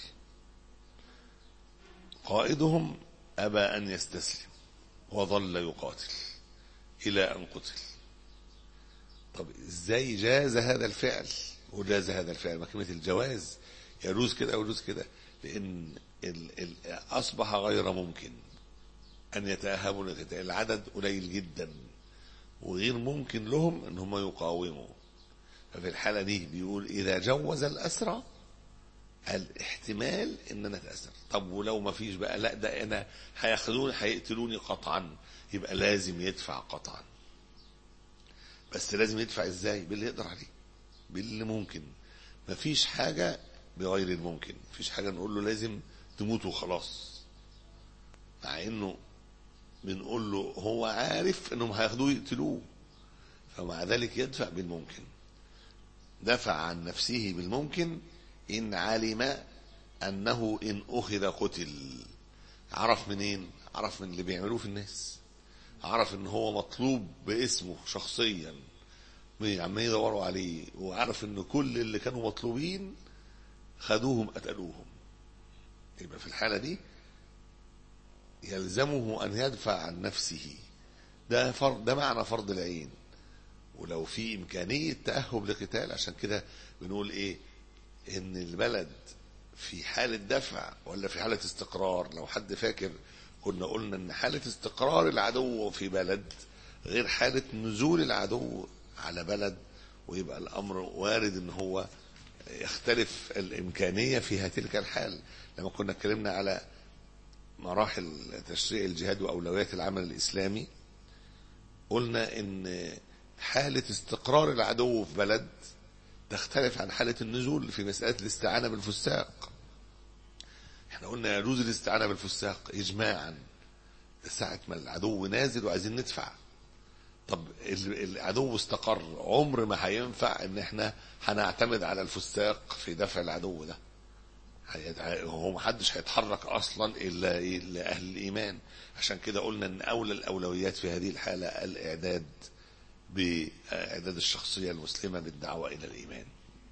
قائدهم أبى أن يستسلم وظل يقاتل إلى أن قتل طب إزاي جاز هذا الفعل وجاز هذا الفعل ما كلمة الجواز يجوز كده أو يجوز كده لأن ال ال أصبح غير ممكن أن يتأهبوا للقتال العدد قليل جدا وغير ممكن لهم أن هم يقاوموا ففي الحالة دي بيقول إذا جوز الأسرى الاحتمال ان انا اتاثر طب ولو ما فيش بقى لا ده انا هياخدوني هيقتلوني قطعا يبقى لازم يدفع قطعا بس لازم يدفع ازاي باللي يقدر عليه باللي ممكن ما فيش حاجة بغير الممكن فيش حاجة نقول له لازم تموت وخلاص مع انه بنقول له هو عارف انهم هياخدوه يقتلوه فمع ذلك يدفع بالممكن دفع عن نفسه بالممكن ان علم انه ان اخذ قتل عرف منين عرف من اللي بيعملوه في الناس عرف ان هو مطلوب باسمه شخصيا عمالين يدوروا عليه وعرف ان كل اللي كانوا مطلوبين خدوهم قتلوهم يبقى في الحالة دي يلزمه ان يدفع عن نفسه ده فرض ده معنى فرض العين ولو في امكانية تأهب لقتال عشان كده بنقول ايه ان البلد في حالة دفع ولا في حالة استقرار لو حد فاكر كنا قلنا ان حالة استقرار العدو في بلد غير حالة نزول العدو على بلد ويبقى الامر وارد ان هو يختلف الامكانية فيها تلك الحال لما كنا اتكلمنا على مراحل تشريع الجهاد واولويات العمل الاسلامي قلنا ان حالة استقرار العدو في بلد تختلف عن حالة النزول في مسألة الاستعانة بالفساق احنا قلنا يجوز الاستعانة بالفساق اجماعا ساعة ما العدو نازل وعايزين ندفع طب العدو استقر عمر ما هينفع ان احنا هنعتمد على الفساق في دفع العدو ده هو محدش هيتحرك اصلا الا الا اهل الايمان عشان كده قلنا ان اولى الاولويات في هذه الحالة الاعداد باعداد الشخصية المسلمة بالدعوة الى الايمان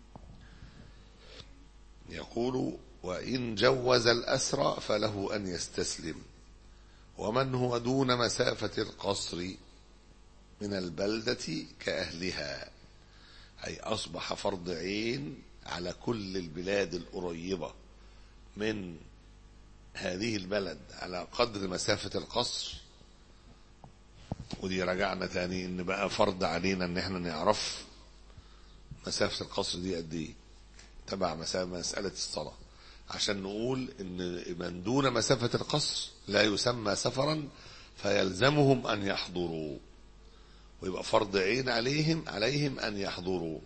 يقول وان جوز الاسرى فله ان يستسلم ومن هو دون مسافة القصر من البلدة كأهلها أي أصبح فرض عين على كل البلاد القريبة من هذه البلد على قدر مسافة القصر ودي رجعنا تاني ان بقى فرض علينا ان احنا نعرف مسافة القصر دي قد ايه تبع مسألة الصلاة عشان نقول ان من دون مسافة القصر لا يسمى سفرا فيلزمهم ان يحضروا ويبقى فرض عين عليهم عليهم ان يحضروا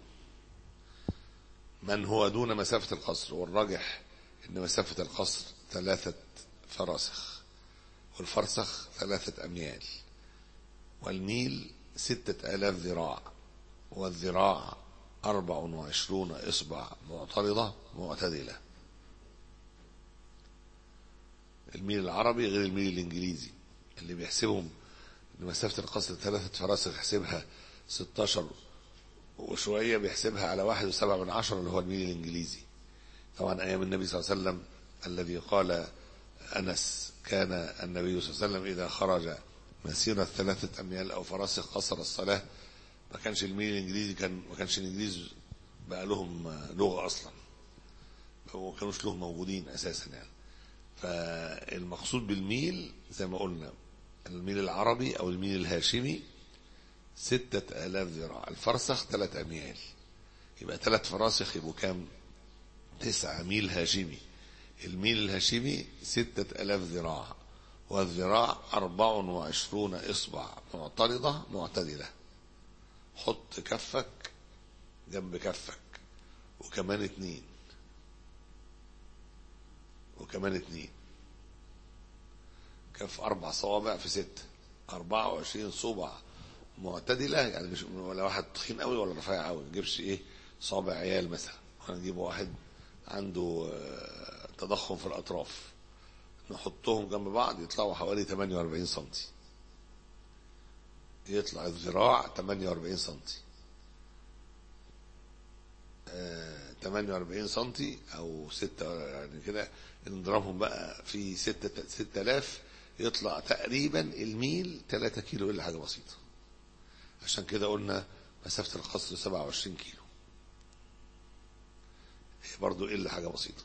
من هو دون مسافة القصر والراجح ان مسافة القصر ثلاثة فراسخ والفرسخ ثلاثة اميال والميل ستة الاف ذراع والذراع اربع وعشرون اصبع معترضة معتدلة الميل العربي غير الميل الانجليزي اللي بيحسبهم مسافة القصر ثلاثة فراسخ يحسبها 16 وشوية بيحسبها على واحد وسبعة من عشرة اللي هو الميل الانجليزي طبعا ايام النبي صلى الله عليه وسلم الذي قال انس كان النبي صلى الله عليه وسلم اذا خرج مسيرة ثلاثة اميال او فراسخ قصر الصلاة ما كانش الميل الانجليزي كان ما كانش الانجليز بقى لهم لغة اصلا ما كانوش لهم موجودين اساسا يعني فالمقصود بالميل زي ما قلنا الميل العربي او الميل الهاشمي ستة الاف ذراع الفرسخ ثلاثة اميال يبقى ثلاث فراسخ يبقوا كام تسعة ميل هاشمي الميل الهاشمي ستة الاف ذراع والذراع اربع وعشرون اصبع معترضة معتدلة حط كفك جنب كفك وكمان اتنين وكمان اتنين كف اربع صوابع في ستة اربعة وعشرين صبع معتدلة يعني مش ولا واحد تخين قوي ولا رفيع قوي ما نجيبش ايه صابع عيال مثلا هنجيب واحد عنده تضخم في الاطراف نحطهم جنب بعض يطلعوا حوالي 48 سنتي يطلع الذراع 48 سنتي 48 سنتي او 6 يعني كده نضربهم بقى في 6 6000 يطلع تقريبا الميل 3 كيلو الا حاجه بسيطه عشان كده قلنا مسافه القصر 27 كيلو هي برضو الا حاجه بسيطه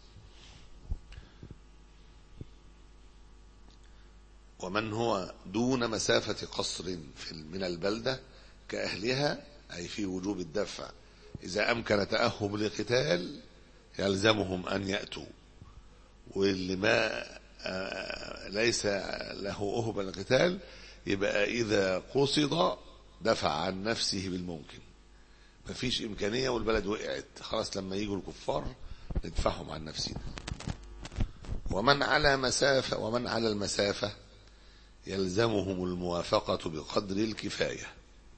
ومن هو دون مسافة قصر في من البلدة كأهلها أي في وجوب الدفع إذا أمكن تأهب لقتال يلزمهم أن يأتوا واللي ما ليس له أهب القتال يبقى إذا قصد دفع عن نفسه بالممكن مفيش إمكانية والبلد وقعت خلاص لما يجوا الكفار ندفعهم عن نفسنا ومن على مسافة ومن على المسافة يلزمهم الموافقة بقدر الكفاية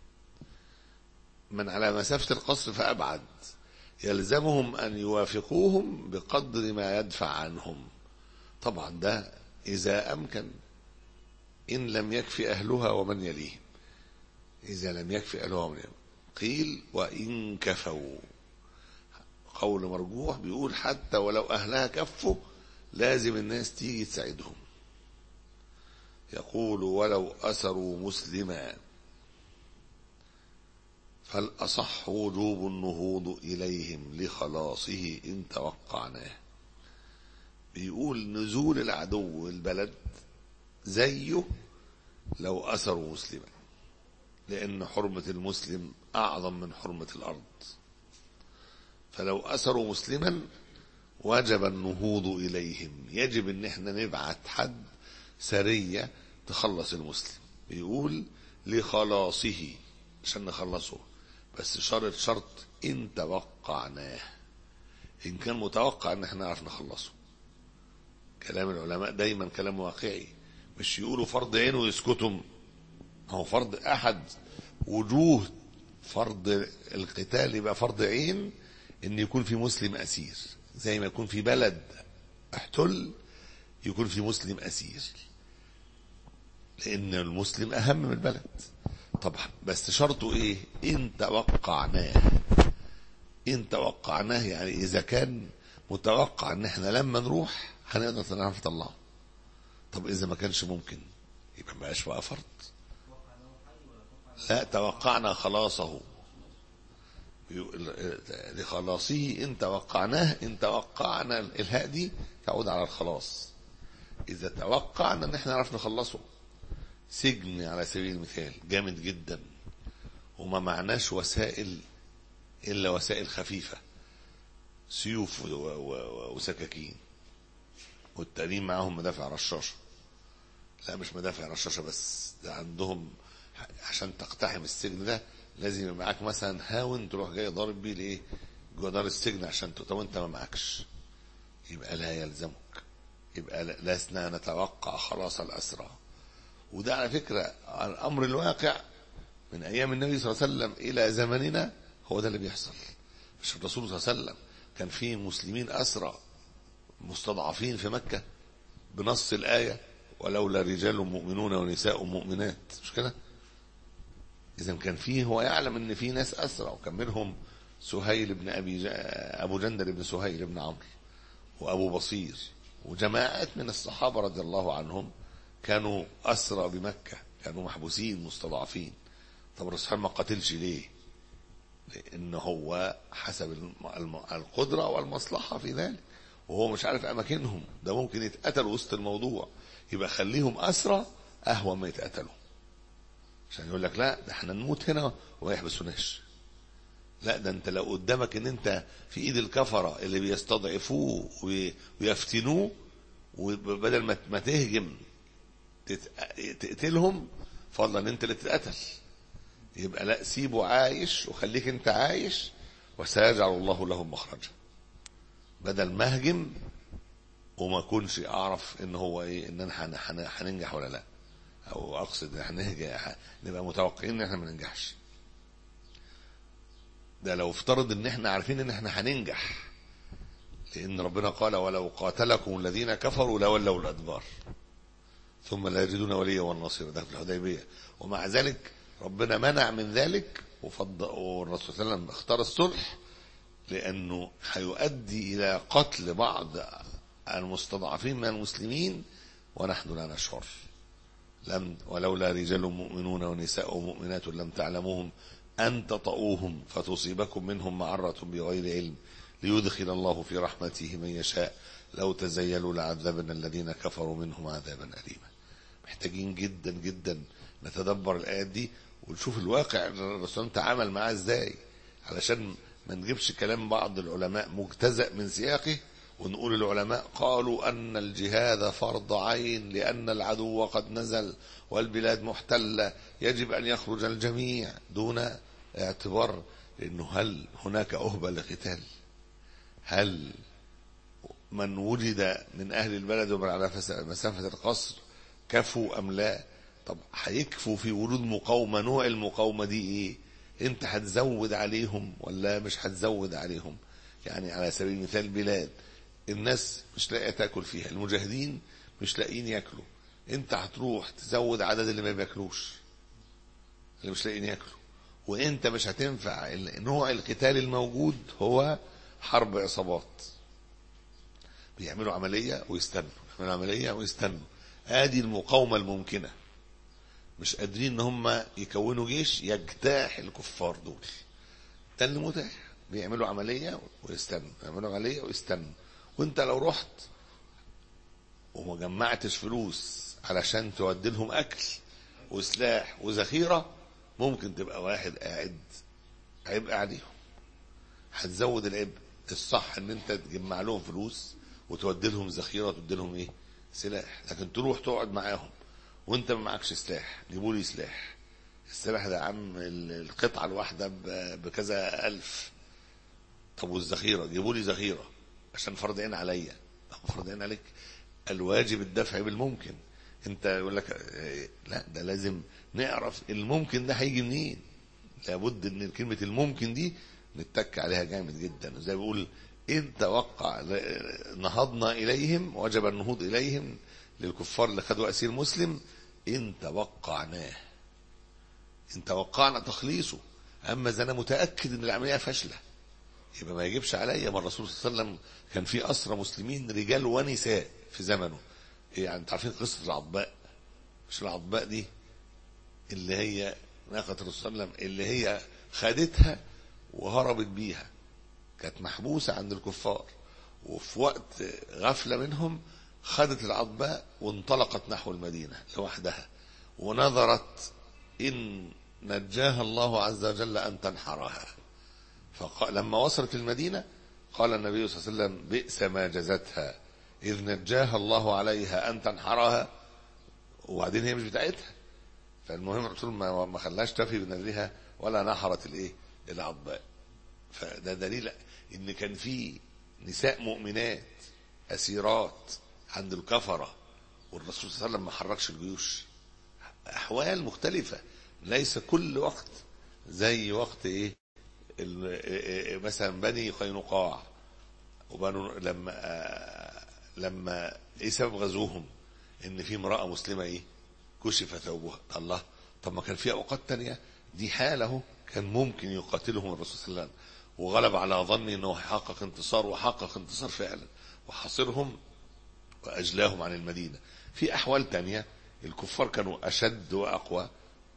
من على مسافة القصر فأبعد يلزمهم أن يوافقوهم بقدر ما يدفع عنهم طبعا ده إذا أمكن إن لم يكفي أهلها ومن يليهم إذا لم يكفي أهلها ومن يليهم قيل وإن كفوا قول مرجوح بيقول حتى ولو أهلها كفوا لازم الناس تيجي تساعدهم يقول ولو أسروا مسلما فالأصح وجوب النهوض إليهم لخلاصه إن توقعناه بيقول نزول العدو البلد زيه لو أسروا مسلما لأن حرمة المسلم أعظم من حرمة الأرض فلو أسروا مسلما وجب النهوض إليهم يجب أن احنا نبعت حد سرية تخلص المسلم بيقول لخلاصه عشان نخلصه بس شرط شرط إن توقعناه إن كان متوقع أن احنا نعرف نخلصه كلام العلماء دايما كلام واقعي مش يقولوا فرض عين ويسكتوا هو فرض أحد وجوه فرض القتال يبقى فرض عين ان يكون في مسلم اسير زي ما يكون في بلد احتل يكون في مسلم اسير لان المسلم اهم من البلد طبعا بس شرطه ايه ان توقعناه ان توقعناه يعني اذا كان متوقع ان احنا لما نروح هنقدر نعرف نطلعه طب اذا ما كانش ممكن يبقى ما بقاش بقى فرض لا توقعنا خلاصه لخلاصه إن توقعناه إن توقعنا الهاء دي تعود على الخلاص إذا توقعنا إن احنا نعرف نخلصه سجن على سبيل المثال جامد جدا وما معناش وسائل إلا وسائل خفيفة سيوف وسكاكين والتانيين معاهم مدافع رشاشة لا مش مدافع رشاشة بس ده عندهم عشان تقتحم السجن ده لازم يبقى معاك مثلا هاون تروح جاي ضارب بيه لايه جوه دار السجن عشان طب انت ما معكش يبقى لا يلزمك يبقى لسنا نتوقع خلاص الاسرى وده على فكره الامر الواقع من ايام النبي صلى الله عليه وسلم الى زمننا هو ده اللي بيحصل مش الرسول صلى الله عليه وسلم كان في مسلمين اسرى مستضعفين في مكه بنص الايه ولولا رجال مؤمنون ونساء مؤمنات مش كده إذا كان فيه هو يعلم إن في ناس أسرى وكان منهم سهيل بن أبي ج... أبو جندل بن سهيل بن عمرو وأبو بصير وجماعات من الصحابة رضي الله عنهم كانوا أسرى بمكة كانوا محبوسين مستضعفين طب الرسول ما قتلش ليه؟ لأن هو حسب الم... القدرة والمصلحة في ذلك وهو مش عارف أماكنهم ده ممكن يتقتلوا وسط الموضوع يبقى خليهم أسرى أهون ما يتقتلوا عشان يقول لك لا ده احنا نموت هنا وما يحبسوناش لا ده انت لو قدامك ان انت في ايد الكفره اللي بيستضعفوه ويفتنوه وبدل ما ما تهجم تقتلهم فضلا ان انت اللي تتقتل يبقى لا سيبه عايش وخليك انت عايش وسيجعل الله له مخرجا بدل ما اهجم وما اكونش اعرف ان هو ايه ان انا هننجح ولا لا او اقصد احنا نبقى متوقعين ان احنا ما ننجحش ده لو افترض ان احنا عارفين ان احنا هننجح لان ربنا قال ولو قاتلكم الذين كفروا لولوا الادبار ثم لا يجدون وليا والنصير ده في الحديبيه ومع ذلك ربنا منع من ذلك وفض والرسول صلى الله عليه وسلم اختار الصلح لانه هيؤدي الى قتل بعض المستضعفين من المسلمين ونحن لا نشعر لم ولولا رجال مؤمنون ونساء مؤمنات لم تعلموهم أن تطؤوهم فتصيبكم منهم معرة بغير علم ليدخل الله في رحمته من يشاء لو تزيلوا لعذبنا الذين كفروا منهم عذابا أليما محتاجين جدا جدا نتدبر الآيات دي ونشوف الواقع الرسول تعامل معاه ازاي علشان ما نجيبش كلام بعض العلماء مجتزأ من سياقه ونقول العلماء قالوا أن الجهاد فرض عين لأن العدو قد نزل والبلاد محتلة يجب أن يخرج الجميع دون اعتبار لأنه هل هناك أهبة لقتال هل من وجد من أهل البلد ومن على مسافة القصر كفوا أم لا طب هيكفوا في وجود مقاومة نوع المقاومة دي ايه انت هتزود عليهم ولا مش هتزود عليهم يعني على سبيل المثال بلاد الناس مش لاقيه تاكل فيها المجاهدين مش لاقيين ياكلوا انت هتروح تزود عدد اللي ما بياكلوش اللي مش لاقيين ياكلوا وانت مش هتنفع ال- نوع القتال الموجود هو حرب عصابات بيعملوا عملية ويستنوا يعملوا عملية ويستنوا ادي المقاومة الممكنة مش قادرين ان هم يكونوا جيش يجتاح الكفار دول ده اللي متاح بيعملوا عملية ويستنوا يعملوا عملية ويستنوا وانت لو رحت وما جمعتش فلوس علشان تودي لهم اكل وسلاح وذخيرة ممكن تبقى واحد قاعد عبء عليهم هتزود العبء الصح ان انت تجمع لهم فلوس وتودي لهم ذخيره وتودي لهم ايه سلاح لكن تروح تقعد معاهم وانت ما معكش سلاح جيبوا لي سلاح السلاح ده يا عم ال- القطعه الواحده ب- بكذا الف طب والذخيره جيبوا لي ذخيره عشان فرض عين عليا طب فرض عين عليك الواجب الدفع بالممكن انت يقول لك اه، لا ده لازم نعرف الممكن ده هيجي منين لابد ان كلمه الممكن دي نتك عليها جامد جدا زي بيقول ان توقع نهضنا اليهم وجب النهوض اليهم للكفار اللي خدوا اسير مسلم ان توقعناه ان توقعنا تخليصه اما اذا انا متاكد ان العمليه فاشله يبقى ما يجبش عليا ما الرسول صلى الله عليه وسلم كان في اسرى مسلمين رجال ونساء في زمنه يعني انتوا عارفين قصه العضباء مش العضباء دي اللي هي ناقة الرسول صلى الله عليه وسلم اللي هي خدتها وهربت بيها كانت محبوسة عند الكفار وفي وقت غفلة منهم خدت العضباء وانطلقت نحو المدينة لوحدها ونظرت إن نجاها الله عز وجل أن تنحرها فقال لما وصلت المدينة قال النبي صلى الله عليه وسلم بئس ما جزتها إذ نجاها الله عليها أن تنحرها وبعدين هي مش بتاعتها فالمهم الرسول ما ما خلاش تفي بنذرها ولا نحرت الايه العضباء فده دليل ان كان في نساء مؤمنات اسيرات عند الكفره والرسول صلى الله عليه وسلم ما حركش الجيوش احوال مختلفه ليس كل وقت زي وقت ايه ال- إيه- إيه- مثلا بني قينقاع وبنو لما آه، لما ايه سبب غزوهم ان في امراه مسلمه ايه كشف ثوبها الله طب ما كان في اوقات تانية دي حاله كان ممكن يقاتلهم الرسول صلى الله عليه وسلم وغلب على ظني انه هيحقق انتصار وحقق انتصار فعلا وحاصرهم واجلاهم عن المدينه في احوال تانية الكفار كانوا اشد واقوى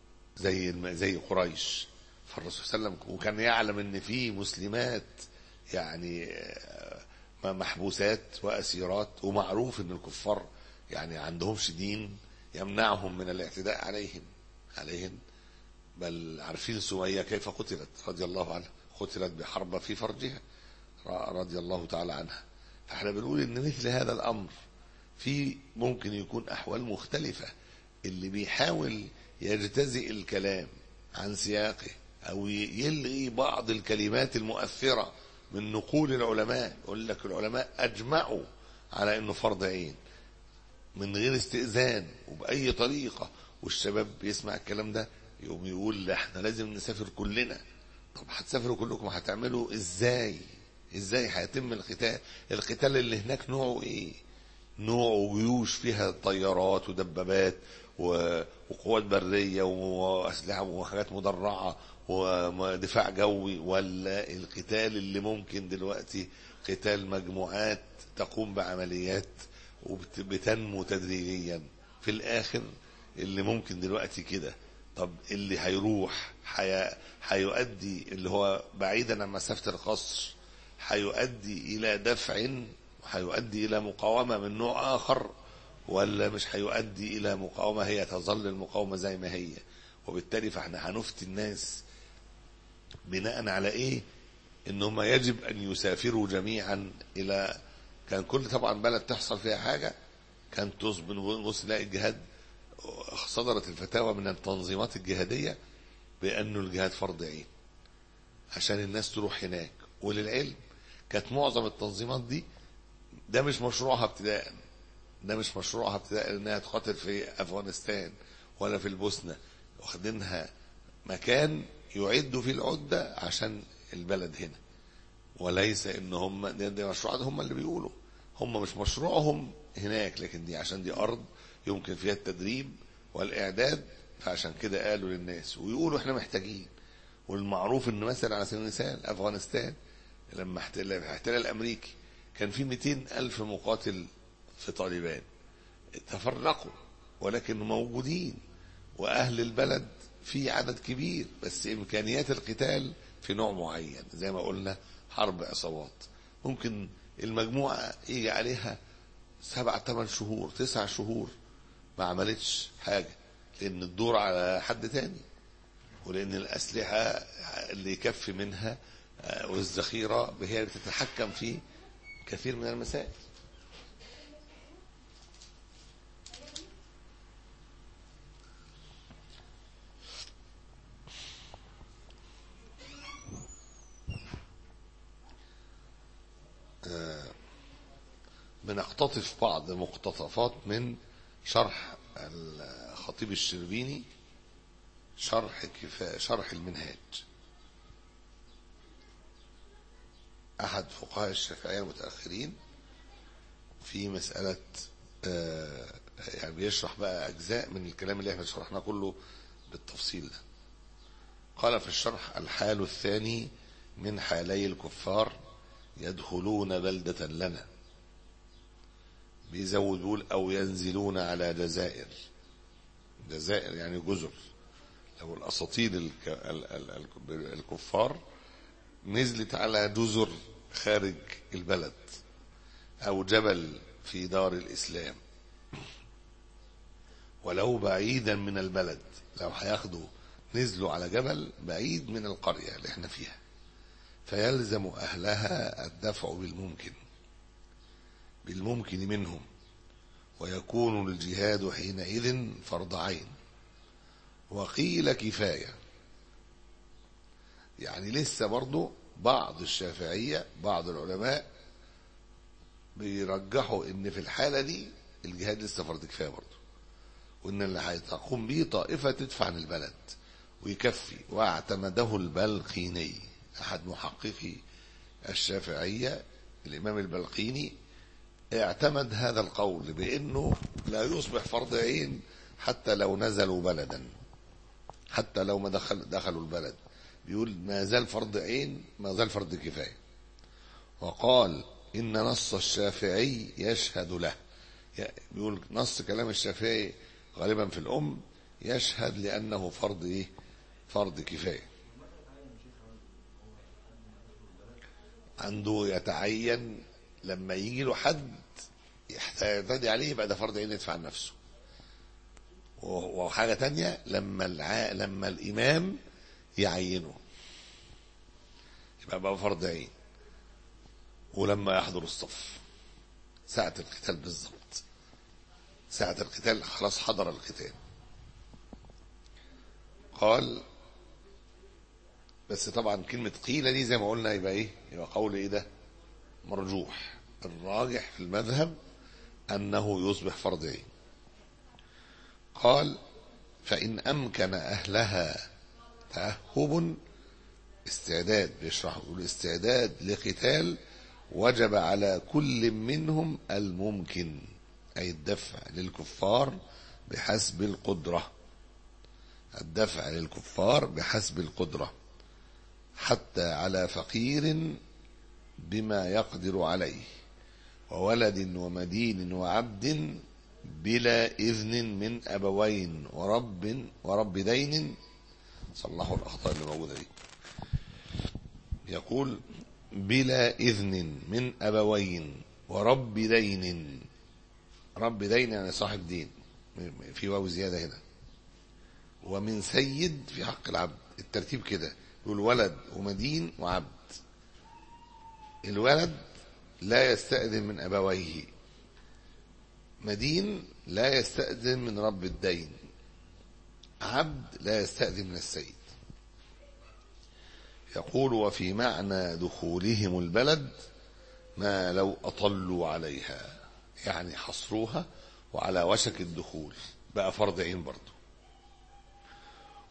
زي الم- زي قريش فالرسول صلى الله عليه وسلم وكان يعلم ان في مسلمات يعني آه، محبوسات واسيرات ومعروف ان الكفار يعني عندهمش دين يمنعهم من الاعتداء عليهم عليهم بل عارفين سمية كيف قتلت رضي الله عنها قتلت بحربة في فرجها ر- رضي الله تعالى عنها فاحنا بنقول ان مثل هذا الامر في ممكن يكون احوال مختلفة اللي بيحاول يجتزئ الكلام عن سياقه او ي- يلغي بعض الكلمات المؤثرة من نقول العلماء يقول لك العلماء اجمعوا على انه فرض عين من غير استئذان وبأي طريقة والشباب بيسمع الكلام ده يقوم يقول لا احنا لازم نسافر كلنا طب هتسافروا كلكم هتعملوا ازاي ازاي هيتم القتال القتال اللي هناك نوعه ايه نوع جيوش فيها طيارات ودبابات و- وقوات برية وأسلحة وحاجات مدرعة ودفاع جوي ولا القتال اللي ممكن دلوقتي قتال مجموعات تقوم بعمليات وبتنمو تدريجيا في الآخر اللي ممكن دلوقتي كده طب اللي هيروح هي- هيؤدي اللي هو بعيدا عن مسافة القصر هيؤدي إلى دفع هيؤدي إلى مقاومة من نوع آخر ولا مش هيؤدي إلى مقاومة هي تظل المقاومة زي ما هي وبالتالي فاحنا هنفتي الناس بناء على ايه ان هم يجب ان يسافروا جميعا الى كان كل طبعا بلد تحصل فيها حاجة كان تصب نبص نلاقي الجهاد صدرت الفتاوى من التنظيمات الجهادية بأنه الجهاد فرض عين عشان الناس تروح هناك وللعلم كانت معظم التنظيمات دي ده مش مشروعها ابتداء ده مش مشروعها ابتداء انها تقاتل في افغانستان ولا في البوسنة واخدينها مكان يعدوا فيه العدة عشان البلد هنا وليس ان هم دي, دي مشروعات هم اللي بيقولوا هم مش مشروعهم هناك لكن دي عشان دي ارض يمكن فيها التدريب والاعداد فعشان كده قالوا للناس ويقولوا احنا محتاجين والمعروف ان مثلا على سبيل المثال افغانستان لما احتل الاحتلال الامريكي كان في 200 الف مقاتل في طالبان تفرقوا ولكن موجودين واهل البلد في عدد كبير بس امكانيات القتال في نوع معين زي ما قلنا حرب عصابات ممكن المجموعه يجي عليها سبع ثمان شهور تسع شهور ما عملتش حاجه لان الدور على حد تاني ولان الاسلحه اللي يكفي منها والذخيره هي بتتحكم في كثير من المسائل بنقتطف بعض مقتطفات من شرح الخطيب الشربيني شرح كفاء شرح المنهاج أحد فقهاء الشافعية المتأخرين في مسألة يعني بيشرح بقى أجزاء من الكلام اللي احنا شرحناه كله بالتفصيل ده قال في الشرح الحال الثاني من حالي الكفار يدخلون بلدة لنا بيزود بيقول أو ينزلون على جزائر جزائر يعني جزر لو الأساطيل الكفار نزلت على جزر خارج البلد أو جبل في دار الإسلام ولو بعيدا من البلد لو هياخدوا نزلوا على جبل بعيد من القرية اللي احنا فيها فيلزم أهلها الدفع بالممكن بالممكن منهم ويكون الجهاد حينئذ فرض عين وقيل كفاية يعني لسه برضو بعض الشافعية بعض العلماء بيرجحوا ان في الحالة دي الجهاد لسه فرض كفاية برضو وان اللي هتقوم به طائفة تدفع عن البلد ويكفي واعتمده البلقيني احد محققي الشافعية الامام البلقيني اعتمد هذا القول بانه لا يصبح فرض عين حتى لو نزلوا بلدا حتى لو ما دخل دخلوا البلد بيقول ما زال فرض عين ما زال فرض كفايه وقال ان نص الشافعي يشهد له بيقول نص كلام الشافعي غالبا في الام يشهد لانه فرض ايه فرض كفايه عنده يتعين لما يجي له حد يعتدي عليه يبقى ده فرض عين يدفع عن نفسه وحاجه تانية لما الع... لما الامام يعينه يبقى بقى فرض عين ولما يحضر الصف ساعة القتال بالظبط ساعة القتال خلاص حضر القتال قال بس طبعا كلمة قيل دي زي ما قلنا يبقى ايه يبقى قول ايه ده مرجوح الراجح في المذهب أنه يصبح فرض عين قال فإن أمكن أهلها تأهب استعداد بيشرح يقول استعداد لقتال وجب على كل منهم الممكن أي الدفع للكفار بحسب القدرة الدفع للكفار بحسب القدرة حتى على فقير بما يقدر عليه وولد ومدين وعبد بلا إذن من أبوين ورب ورب دين صلحوا الأخطاء اللي موجودة دي يقول بلا إذن من أبوين ورب دين رب دين يعني صاحب دين في واو زيادة هنا ومن سيد في حق العبد الترتيب كده يقول ولد ومدين وعبد الولد لا يستأذن من أبويه مدين لا يستأذن من رب الدين عبد لا يستأذن من السيد يقول وفي معنى دخولهم البلد ما لو أطلوا عليها يعني حصروها وعلى وشك الدخول بقى فرض عين برضه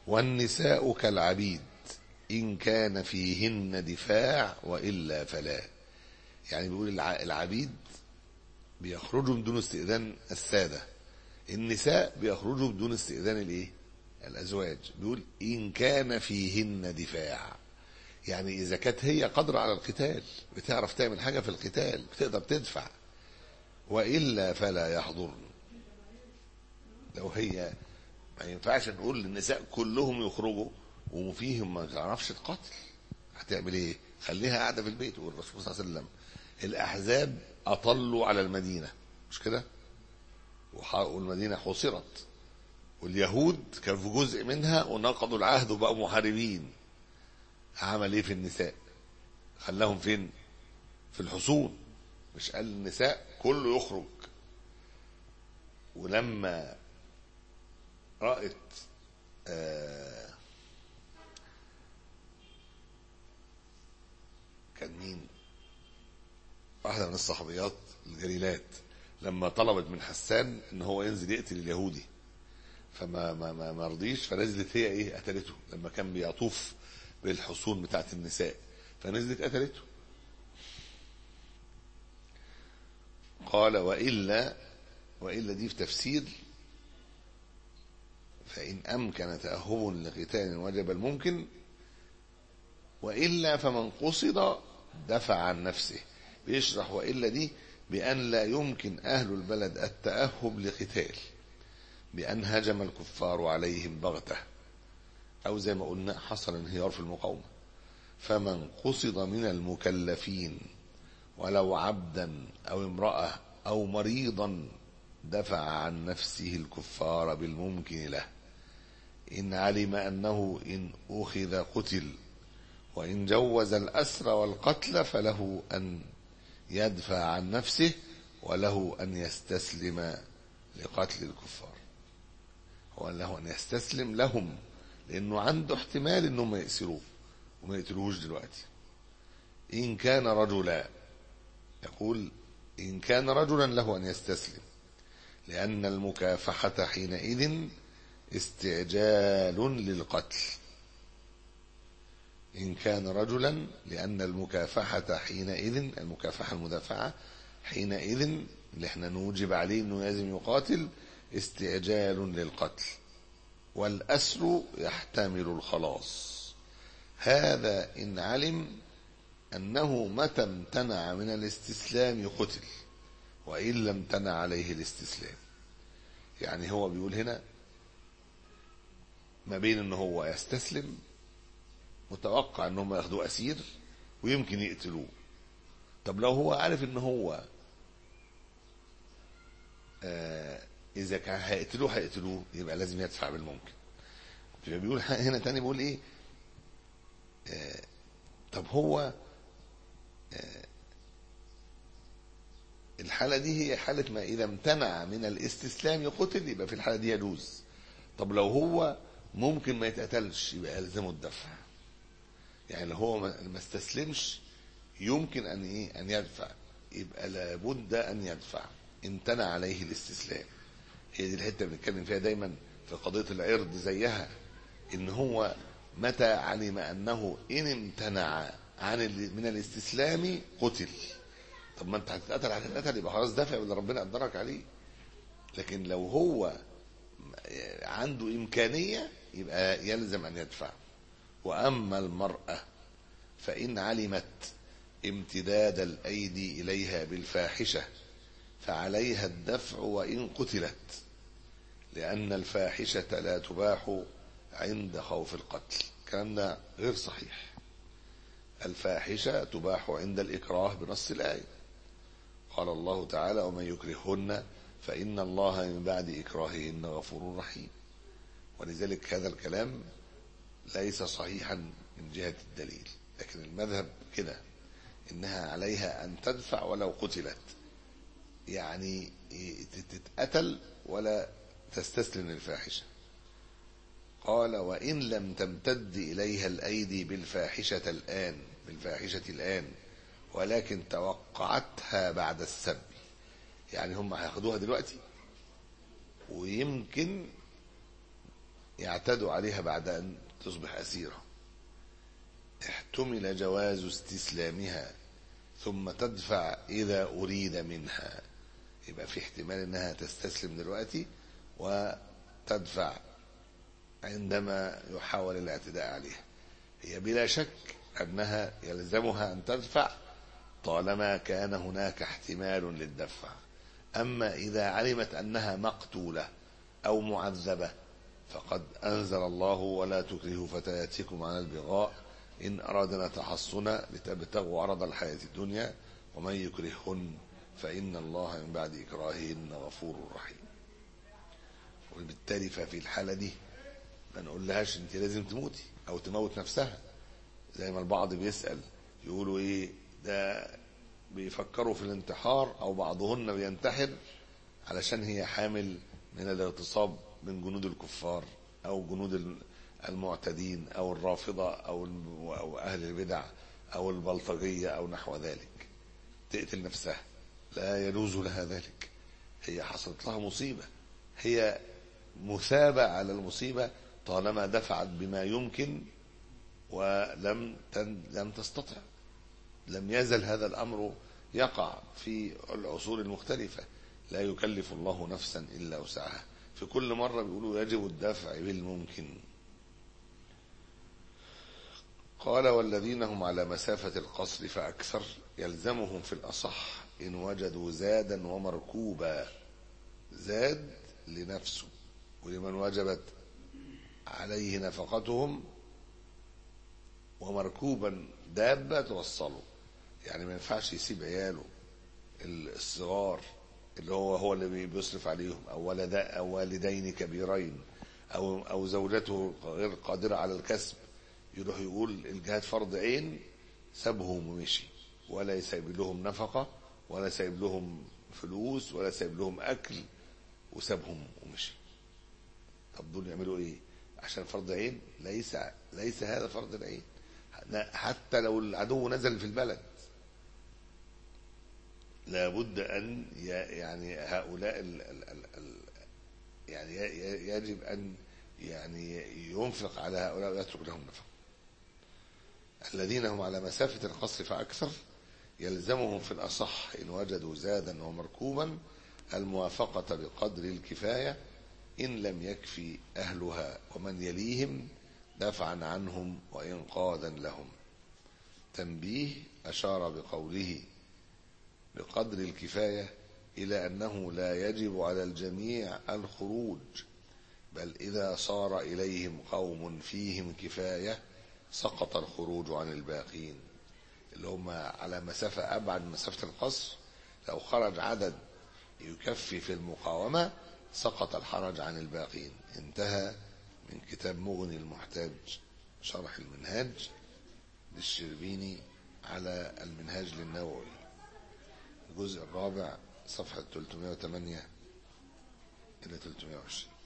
والنساء كالعبيد إن كان فيهن دفاع وإلا فلا يعني بيقول الع- العبيد بيخرجوا بدون استئذان السادة النساء بيخرجوا بدون استئذان الايه الازواج بيقول ان كان فيهن دفاع يعني اذا كانت هي قادره على القتال بتعرف تعمل حاجه في القتال بتقدر تدفع والا فلا يحضرن لو هي ما ينفعش نقول للنساء كلهم يخرجوا وفيهم ما تعرفش القتل هتعمل ايه خليها قاعده في البيت والرسول صلى الله عليه وسلم الاحزاب اطلوا على المدينه مش كده وح- والمدينه حوصرت واليهود كان في جزء منها ونقضوا العهد وبقوا محاربين عمل ايه في النساء خلاهم فين في الحصون مش قال النساء كله يخرج ولما رأت آه كان مين واحدة من الصحابيات الجليلات لما طلبت من حسان ان هو ينزل يقتل اليهودي فما ما ما, ما رضيش فنزلت هي ايه قتلته لما كان بيطوف بالحصون بتاعت النساء فنزلت قتلته قال والا والا دي في تفسير فان امكن تاهب لقتال وجب الممكن والا فمن قصد دفع عن نفسه بيشرح والا دي بان لا يمكن اهل البلد التاهب لقتال بان هجم الكفار عليهم بغته او زي ما قلنا حصل انهيار في المقاومه فمن قصد من المكلفين ولو عبدا او امراه او مريضا دفع عن نفسه الكفار بالممكن له ان علم انه ان اخذ قتل وان جوز الاسر والقتل فله ان يدفع عن نفسه وله ان يستسلم لقتل الكفار هو له ان يستسلم لهم لانه عنده احتمال انهم يأسروه وما يقتلوهوش دلوقتي ان كان رجلا يقول ان كان رجلا له ان يستسلم لان المكافحة حينئذ استعجال للقتل إن كان رجلا لأن المكافحة حينئذ المكافحة المدافعة حينئذ اللي احنا نوجب عليه انه لازم يقاتل استعجال للقتل والأسر يحتمل الخلاص هذا إن علم أنه متى امتنع من الاستسلام قتل وإن لم امتنع عليه الاستسلام يعني هو بيقول هنا ما بين ان هو يستسلم متوقع ان هم ياخدوه اسير ويمكن يقتلوه طب لو هو عارف ان هو آه اذا كان هيقتلوه هيقتلوه يبقى لازم يدفع بالممكن يبقى بيقول هنا تاني بيقول ايه آه طب هو آه الحالة دي هي حالة ما إذا امتنع من الاستسلام يقتل يبقى في الحالة دي يجوز طب لو هو ممكن ما يتقتلش يبقى يلزمه الدفع يعني لو هو ما استسلمش يمكن ان ايه ان يدفع يبقى لابد ان يدفع امتنع عليه الاستسلام هي دي الحته اللي بنتكلم فيها دايما في قضيه العرض زيها ان هو متى علم انه ان امتنع عن من الاستسلام قتل طب ما انت هتتقتل هتتقتل يبقى خلاص دافع اللي ربنا قدرك عليه لكن لو هو عنده إمكانية يبقى يلزم أن يدفع وأما المرأة فإن علمت امتداد الأيدي إليها بالفاحشة فعليها الدفع وإن قتلت لأن الفاحشة لا تباح عند خوف القتل الكلام ده غير صحيح الفاحشة تباح عند الإكراه بنص الآية قال الله تعالى ومن يكرههن فإن الله من بعد إكراههن غفور رحيم ولذلك هذا الكلام ليس صحيحا من جهة الدليل لكن المذهب كده إنها عليها أن تدفع ولو قتلت يعني تتقتل ولا تستسلم للفاحشة قال وإن لم تمتد إليها الأيدي بالفاحشة الآن بالفاحشة الآن ولكن توقعتها بعد السب يعني هم هياخدوها دلوقتي ويمكن يعتدوا عليها بعد أن تصبح أسيرة احتمل جواز استسلامها ثم تدفع إذا أريد منها يبقى في احتمال أنها تستسلم دلوقتي وتدفع عندما يحاول الاعتداء عليها هي بلا شك أنها يلزمها أن تدفع طالما كان هناك احتمال للدفع أما إذا علمت أنها مقتولة أو معذبة فقد أنزل الله ولا تكرهوا فتياتكم على البغاء إن أرادنا تحصنا لتبتغوا عرض الحياة الدنيا ومن يكرههن فإن الله من بعد إكراههن غفور رحيم وبالتالي ففي الحالة دي ما نقول لهاش انت لازم تموتي او تموت نفسها زي ما البعض بيسأل يقولوا ايه ده بيفكروا في الانتحار او بعضهن بينتحر علشان هي حامل من الاغتصاب من جنود الكفار او جنود المعتدين او الرافضة او او اهل البدع او البلطجية او نحو ذلك تقتل نفسها لا يجوز لها ذلك هي حصلت لها مصيبة هي مثابة على المصيبة طالما دفعت بما يمكن ولم تن لم تستطع لم يزل هذا الأمر يقع في العصور المختلفة لا يكلف الله نفسا إلا وسعها في كل مرة بيقولوا يجب الدفع بالممكن قال والذين هم على مسافة القصر فأكثر يلزمهم في الأصح إن وجدوا زادا ومركوبا زاد لنفسه ولمن وجبت عليه نفقتهم ومركوبا دابة توصله يعني ما ينفعش يسيب عياله الصغار اللي هو هو اللي بيصرف عليهم او ولدا او والدين كبيرين او او زوجته غير قادره على الكسب يروح يقول الجهاد فرض عين سابهم ومشي ولا يسيب لهم نفقه ولا سايب لهم فلوس ولا سايب لهم اكل وسابهم ومشي طب دول يعملوا ايه عشان فرض عين ليس ليس هذا فرض العين حتى لو العدو نزل في البلد لابد ان يعني هؤلاء ال ال ال ال يعني يجب ان يعني ينفق على هؤلاء ويترك لهم نفقه الذين هم على مسافة القصر فأكثر يلزمهم في الأصح إن وجدوا زادا ومركوبا الموافقة بقدر الكفاية إن لم يكفي أهلها ومن يليهم دفعا عنهم وإنقاذا لهم تنبيه أشار بقوله بقدر الكفاية إلى أنه لا يجب على الجميع الخروج بل إذا صار إليهم قوم فيهم كفاية سقط الخروج عن الباقين اللي هم على مسافة أبعد من مسافة القصر لو خرج عدد يكفي في المقاومة سقط الحرج عن الباقين انتهى من كتاب مغني المحتاج شرح المنهاج للشربيني على المنهاج للنووي الجزء الرابع صفحة 308 إلى 320